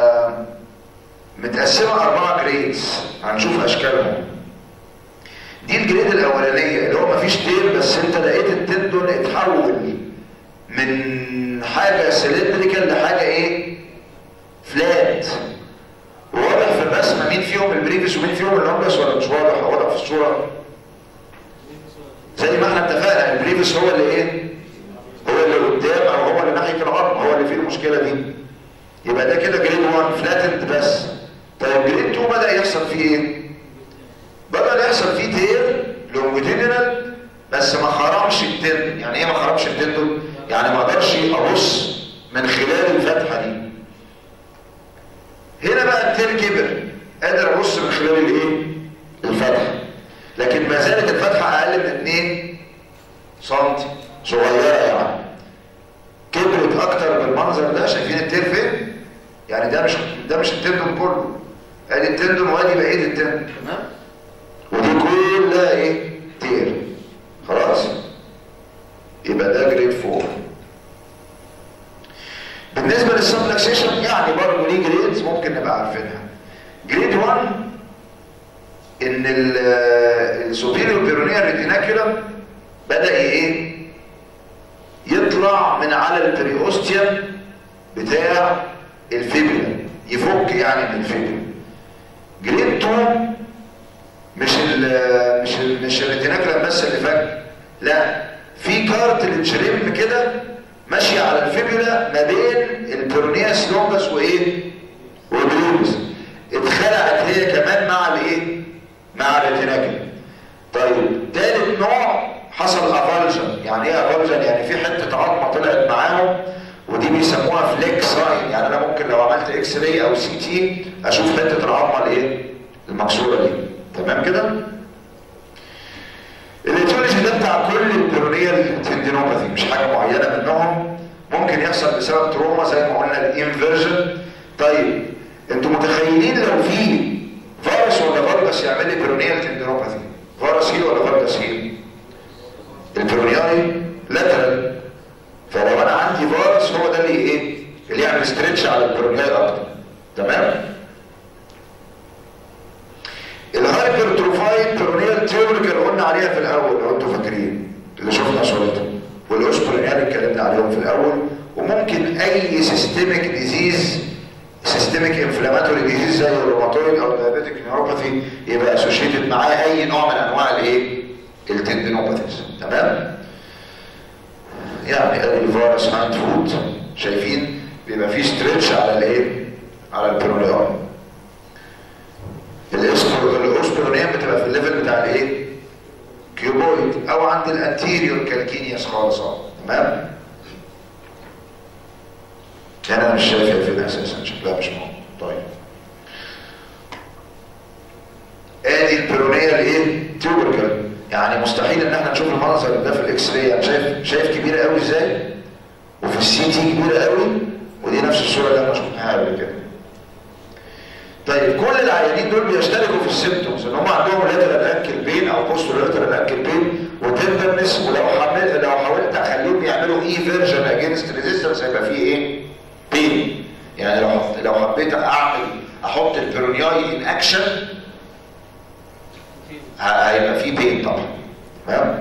متقسمه اربعه جريدز هنشوف اشكالهم دي الجريد الاولانيه اللي هو مفيش تير بس انت لقيت التندون اتحول من حاجه سلندريكال لحاجه ايه فلات واضح في الرسمه مين فيهم البريفس ومين فيهم اللونجس ولا مش واضح واضح في الصوره زي ما احنا اتفقنا البريفس هو اللي ايه هو اللي قدام او هو اللي ناحيه العظم هو اللي فيه المشكله دي يبقى ده كده جريد 1 فلاتند بس طيب جريد 2 بدا يحصل فيه ايه بدا يحصل فيه تير لونجيتودينال بس ما خرمش التندون يعني ايه ما خرمش التندون يعني ما اقدرش ابص من خلال الفتحه دي هنا بقى التير كبر قادر ابص من خلال الايه الفتحه لكن ما زالت الفتحه اقل من 2 سنتي صغيره يعني كبرت اكتر بالمنظر ده مش التندون كله ادي التندون وادي بقيه التندون تمام ودي كلها ايه تير خلاص يبقى ده جريد 4 بالنسبه للسبلكسيشن يعني برضه ليه جريدز ممكن نبقى عارفينها جريد 1 ان السوبيريور بيرونيال ريتيناكولم بدا ايه يطلع من على البريوستيوم بتاع الفيبولا يفك يعني من الفيبولا جريد 2 مش ال مش ال مش الريتيناكولم بس اللي فك لا في كارتلج ريم كده ماشيه على الفيبولا ما بين البرونياس لونجس وايه والبلوبس اتخلعت هي كمان مع الايه مع الريتيناكولم طيب تالت نوع حصل افالجن يعني ايه افالجن يعني في حته عظمه طلعت معاهم ودي بيسموها فليك ساين يعني انا ممكن لو عملت اكس راي او سي تي اشوف حته العظمه الايه المكسوره دي تمام كده الايتيولوجي ده بتاع كل البيرونيال تندينوباثي مش حاجه معينه منهم ممكن يحصل بسبب تروما زي ما قلنا الانفيرجن طيب انتوا متخيلين لو في فيروس ولا فيروس يعمل لي بيرونيال تندينوباثي فيروس هيل ولا فيروس هيل البيرونيالي لاترال فلو انا عندي فيروس هو ده اللي ايه اللي يعمل ستريتش على البيرونيال اكتر تمام الهايبرتروفايد بيرونيال تيوريكال قلنا عليها في الاول لو انتوا فاكرين اللي شفنا صورتها والاوسبرينيال اتكلمنا عليهم في الاول وممكن اي سيستميك ديزيز سيستميك انفلاماتوري ديزيز زي الروماتويد او الدايابيتيك نيوروباثي يبقى اسوشيتد معاه اي نوع من انواع الايه التندينوباثيز تمام يعني ادي الفيروس هاند فود شايفين بيبقى فيه ستريتش على الايه على البيرونيال الاوسبرونيم بتبقى في الليفل بتاع الايه كيوبويد او عند الانتيريور كالكينيوس خالص اهو تمام هنا انا مش شايفها فين اساسا شكلها مش موجود طيب ادي البيرونيه الايه تيوبركل يعني مستحيل ان احنا نشوف المنظر ده في الاكس راي يعني شايف شايف كبيره قوي ازاي وفي السي تي كبيره قوي ودي نفس الصوره اللي احنا شفناها قبل كده طيب كل العيانين دول بيشتركوا في السيمتومز ان هم عندهم لاترال انكل بين او بوست لاترال انكل بين وتندرنس ولو حملت لو حاولت اخليهم يعملوا اي فيرجن اجينست ريزيستنس هيبقى فيه ايه؟ بين يعني لو لو حبيت اعمل احط البيرونياي ان اكشن هيبقى فيه بين طبعا تمام؟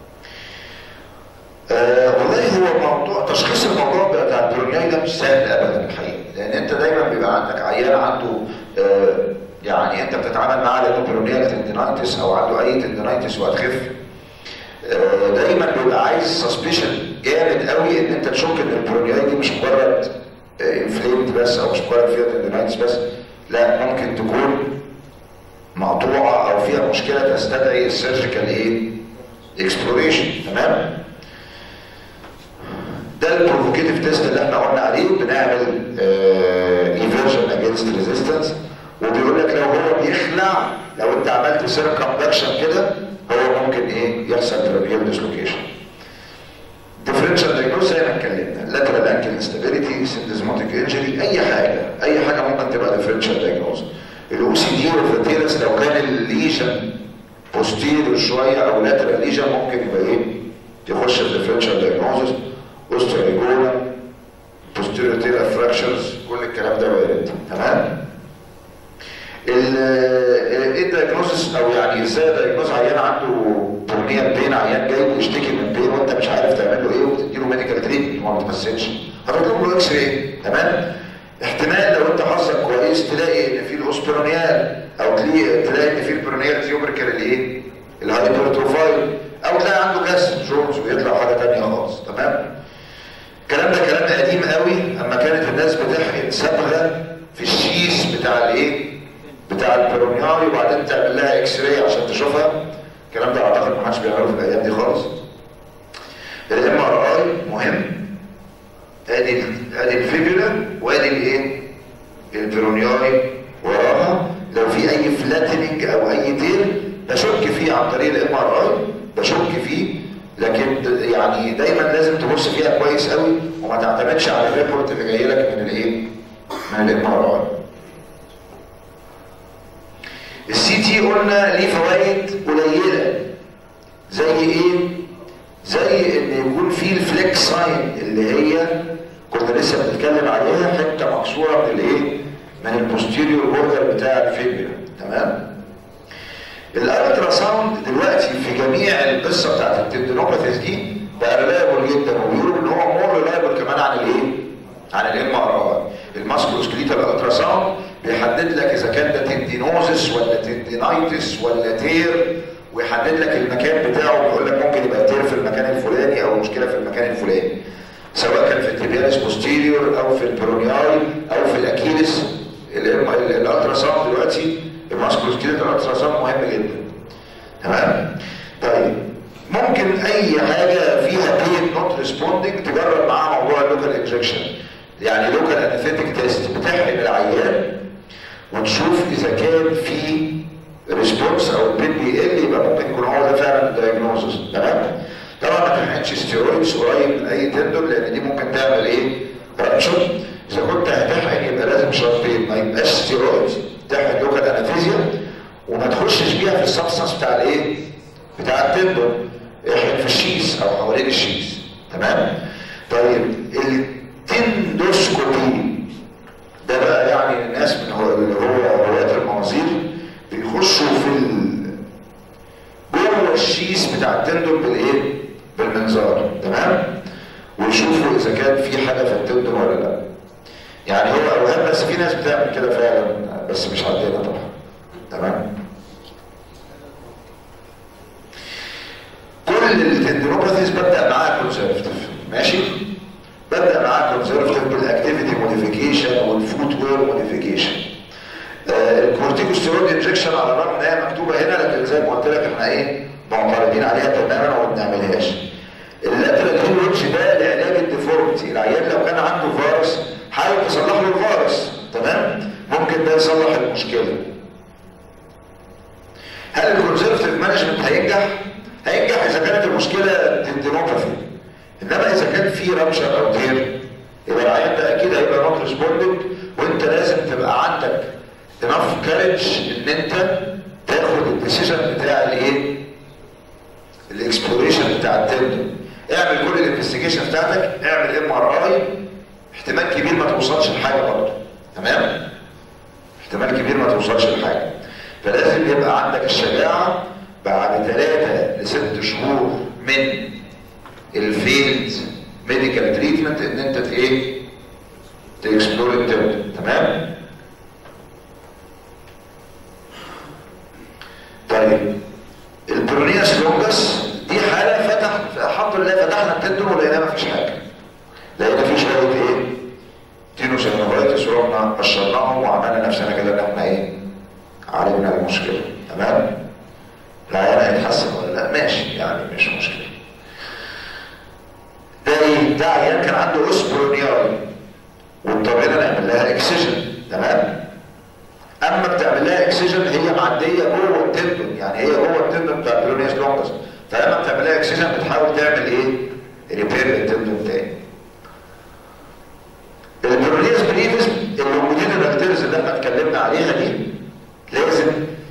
آه والله هو موضوع تشخيص الموضوع بتاع البيرونياي ده مش سهل ابدا الحقيقه لان انت دايما بيبقى عندك عيان عنده آه يعني انت بتتعامل معاه لانه بيرونيال تندينايتس او عنده اي تندينايتس وهتخف آه دايما بيبقى عايز سسبشن جامد قوي ان انت تشك ان البيرونيال دي مش مجرد انفليمد بس او مش مجرد فيها تندينايتس بس لا ممكن تكون مقطوعه او فيها مشكله تستدعي السيرجيكال ايه اكسبلوريشن تمام ده البروفوكيتيف تيست اللي احنا قلنا عليه بنعمل ايفيرجن اجينست ريزيستنس وبيقول لك لو هو بيخلع لو انت عملت سيركمبكشن كده هو ممكن ايه يحصل بيرونيال ديسلوكيشن ديفرنشال دايجنوز زي ما اتكلمنا لاترال انكل انستابيليتي سندزماتيك انجري اي حاجه اي حاجه ممكن تبقى ديفرنشال دايجنوز الاو سي دي والفاتيرس لو كان الليجن بوستيريور شويه او لاترال ليجن ممكن يبقى ايه يخش في ديفرنشال دايجنوزز اوستريجولا posterior tail fractures كل الكلام ده وارد تمام ايه الدايجنوزس او يعني ازاي دايجنوز عيان عنده بورنيال بين عيان جاي ويشتكي من بين وانت مش عارف تعمل له ايه وتديله ميديكال تريتمنت وما بتحسنش هتطلب له اكس راي تمام احتمال لو انت حظك كويس تلاقي ان في الاوسبرونيال او تلاقي تلاقي ان في البرونيال تيوبركل الايه الهايبرتروفايل او تلاقي عنده كاس جونز ويطلع حاجه ثانيه خالص تمام الكلام ده كلام قديم قوي اما كانت الناس بتحقن صبغه في الشيس بتاع الايه بتاع البرونياي وبعدين تعمل لها اكس راي عشان تشوفها الكلام ده اعتقد ما حدش بيعمله في الايام دي خالص الام ار اي مهم ادي ادي الفيبولا وادي الايه البرونياي وراها لو في اي فلاتننج او اي تيل بشك فيه عن طريق الام ار اي بشك فيه لكن يعني دايما لازم تبص فيها كويس قوي وما تعتمدش على الريبورت اللي جاي لك من الايه من الام ار اي سي قلنا ليه فوائد قليله زي ايه زي ان يكون في الفليكس ساين اللي هي كنا لسه بنتكلم عليها حته مكسوره من الايه من البوستيريور بوردر بتاع الفيبرا تمام الالترا ساوند دلوقتي في جميع القصه بتاعت التندنوباثيز دي بقى ريلايبل جدا وبيقولوا ان هو مور ريلايبل كمان عن الايه؟ عن الام ار اي الماسكولوسكليتال الترا ساوند بيحدد لك اذا كان ده تندينوزس ولا تندينايتس ولا تير ويحدد لك المكان بتاعه بيقول لك ممكن يبقى تير في المكان الفلاني او مشكله في المكان الفلاني سواء كان في التبيانس بوستيريور او في البرونياي او في الاكيلس الالترا ساوند دلوقتي الماسكولوسكليتال الترا ساوند مهم جدا تمام طيب ممكن اي حاجه فيها بين نوت ريسبوندنج تجرب معاها موضوع اللوكال انجكشن يعني لوكال انستيك تيست بتحقن العيان وتشوف اذا كان في ريسبونس او البين بيقل يبقى ممكن يكون هو ده فعلا الدايجنوزس تمام طبعا ما تحقنش ستيرويدز قريب من اي تندون لان دي ممكن تعمل ايه؟ رابشر اذا كنت هتحقن يبقى لازم شرطين ما يبقاش ستيرويدز تحقن لوكال انستيزيا وما تخشش بيها في السبستانس بتاع الايه؟ بتاع التندون احقن في الشيس او حوالين الشيس تمام؟ طيب التندوسكوبي ده بقى يعني الناس من هو اللي هو هواة المناظير بيخشوا في ال... جوه الشيس بتاع التندون بالايه؟ بالمنظار تمام؟ ويشوفوا اذا كان في حاجه في التندون ولا لا. يعني هو اوهام بس في ناس بتعمل كده فعلا بس مش عندنا طبعا. تمام؟ كل التندنوباثيز ببدا معاها كونسرفتيف ماشي؟ ببدا معاها كونسرفتيف بالاكتيفيتي موديفيكيشن والفوت وير موديفيكيشن. الكورتيكوستيرويد انجكشن على الرغم ان هي مكتوبه هنا لكن زي ما قلت لك احنا ايه معترضين عليها تماما وما بنعملهاش. اللاترال هيلوتش ده لعلاج الديفورمتي، العيان لو كان عنده فيروس حاول تصلح له الفيروس تمام؟ ممكن ده يصلح المشكله. هل الكونسرفتيف مانجمنت هينجح؟ هينجح اذا كانت المشكله تندينوباثي. انما اذا كان في رابشر او تير يبقى العيان ده اكيد هيبقى نوت ريسبوندنج وانت لازم تبقى عندك انف كارج ان انت تاخد الديسيجن بتاع الايه؟ الاكسبلوريشن بتاع التندون اعمل كل الانفستيجيشن بتاعتك اعمل ام ار اي احتمال كبير ما توصلش لحاجه برضه تمام؟ احتمال كبير ما توصلش لحاجه فلازم يبقى عندك الشجاعه بعد ثلاثة لست شهور من الفيلد ميديكال تريتمنت ان انت ايه؟ تكسبلور التندون تمام؟ طيب البرونياس لونجس دي حاله فتح الحمد لله فتحنا التندون ولقينا ما فيش حاجه لقينا في شويه ايه تينوسينوفايتس ورحنا قشرناهم وعملنا نفسنا كده ان احنا ايه عالجنا المشكله تمام العيان هيتحسن ولا لا ماشي يعني مش مشكله ده ايه ده عيان كان عنده اسبرونياي واضطرينا نعمل لها اكسجن تمام اما بتعمل لها اكسجن هي معديه جوه التندون يعني هي جوه التندون بتاع البرونياس لونجس فلما بتعمل لها اكسجن بتحاول تعمل ايه؟ ريبير للتندون تاني. البرونياس بريفس اللونجيتودينال تيرز اللي احنا اتكلمنا عليها دي لازم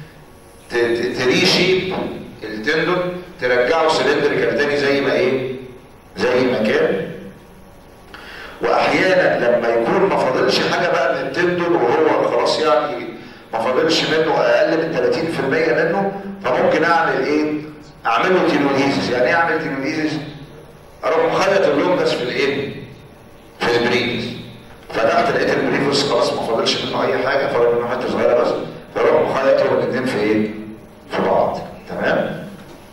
تريشيب التندون ترجعه سلندريكال تاني زي ما ايه؟ زي ما كان واحيانا لما يكون ما فاضلش حاجه بقى من التندون وهو خلاص يعني ما فاضلش منه اقل من 30% منه فممكن اعمل ايه؟ اعمل له تينوليزيس، يعني ايه اعمل تينوليزيس؟ اروح مخيط اللونجس في الايه؟ في البريفس فتحت لقيت البريفس خلاص ما فاضلش منه اي حاجه فاضل منه حته صغيره بس فاروح مخيطهم الاثنين في ايه؟ في بعض تمام؟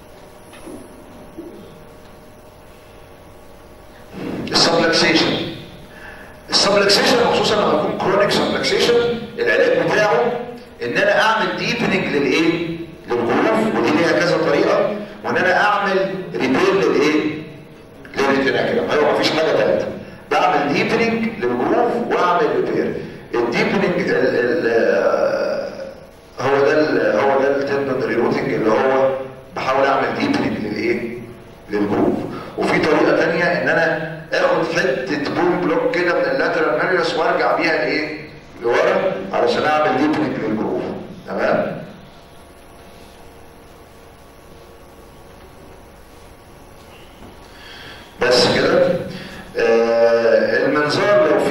السبلكسيشن السبلكسيشن خصوصا لما يكون كرونيك سبلكسيشن العلاج بتاعه ان انا اعمل ديبننج للايه؟ للجروف ودي ليها كذا طريقه وان انا اعمل ريبير للايه؟ للريتيناكولم ايوه مفيش حاجه ثالثه بعمل ديبننج للجروف واعمل ريبير الديبننج ال ال هو ده ال هو ده التندون ريروتنج اللي هو بحاول اعمل ديبننج للايه؟ للجروف وفي طريقه ثانيه ان انا اخد حته بوم بلوك كده من اللاترال ماليوس وارجع بيها لايه؟ لورا علشان اعمل ديبننج للجروف تمام؟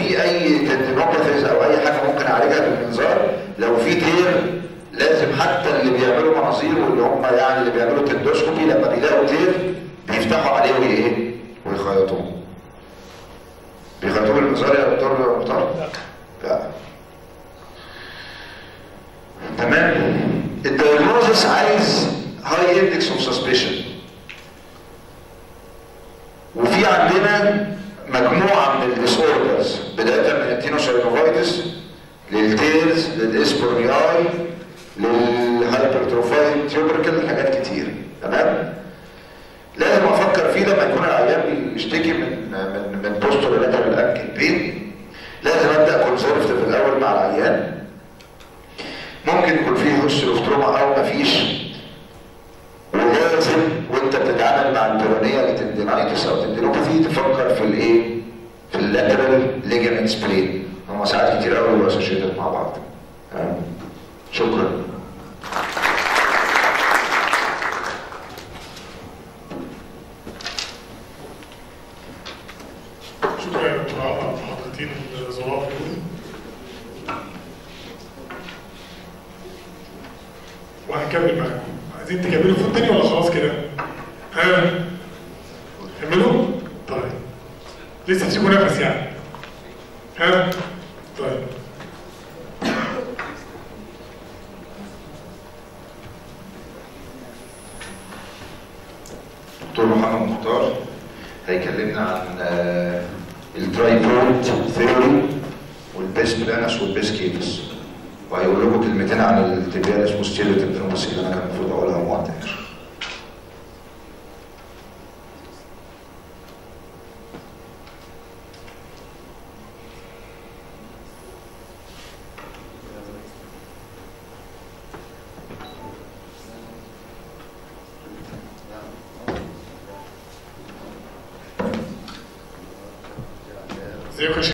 في اي تندينوباثيز او اي حاجه ممكن اعالجها بالمنظار لو في تير لازم حتى اللي بيعملوا مناظير واللي هم يعني اللي بيعملوا تندوسكوبي لما بيلاقوا تير بيفتحوا عليه وايه ويخيطوه بيخيطوه بالمنظار يا دكتور مختار؟ لا تمام الدايجنوزس عايز هاي اندكس اوف سسبشن وفي عندنا مجموعه من الديسوردرز بدايه من التينوساينوفايتس للتيرز للاسبورنياي للهايبرتروفايد تيوبركل حاجات كتير تمام لازم افكر فيه لما يكون العيان بيشتكي من من من بوستر لاترال انكل بين لازم ابدا كونسرفتيف الاول مع العيان ممكن يكون فيه هيستوري اوف تروما او مفيش ولازم وانت بتتعامل مع البيرونيا تندينايتس او تندينوباثي تفكر في الايه؟ في اللاترال ليجامنت سبلين هم ساعات كتير قوي بيبقوا اسوشيتد مع بعض تمام؟ شكرا شكرا يا دكتور عمر محاضرتين الظراف دول وهنكمل معاكم عايزين تكملوا فوت تاني ولا خلاص كده؟ ها؟ كملوا؟ طيب لسه تسيبوا نفس يعني ها؟ طيب دكتور محمد مختار هيكلمنا عن آه، الترايبود ثيوري والبيس بلانس والبيس كيتس وهيقول لكم كلمتين عن التبيانس والستيريوتيبنومس اللي انا كان المفروض اقولها وقتها ازيكم يا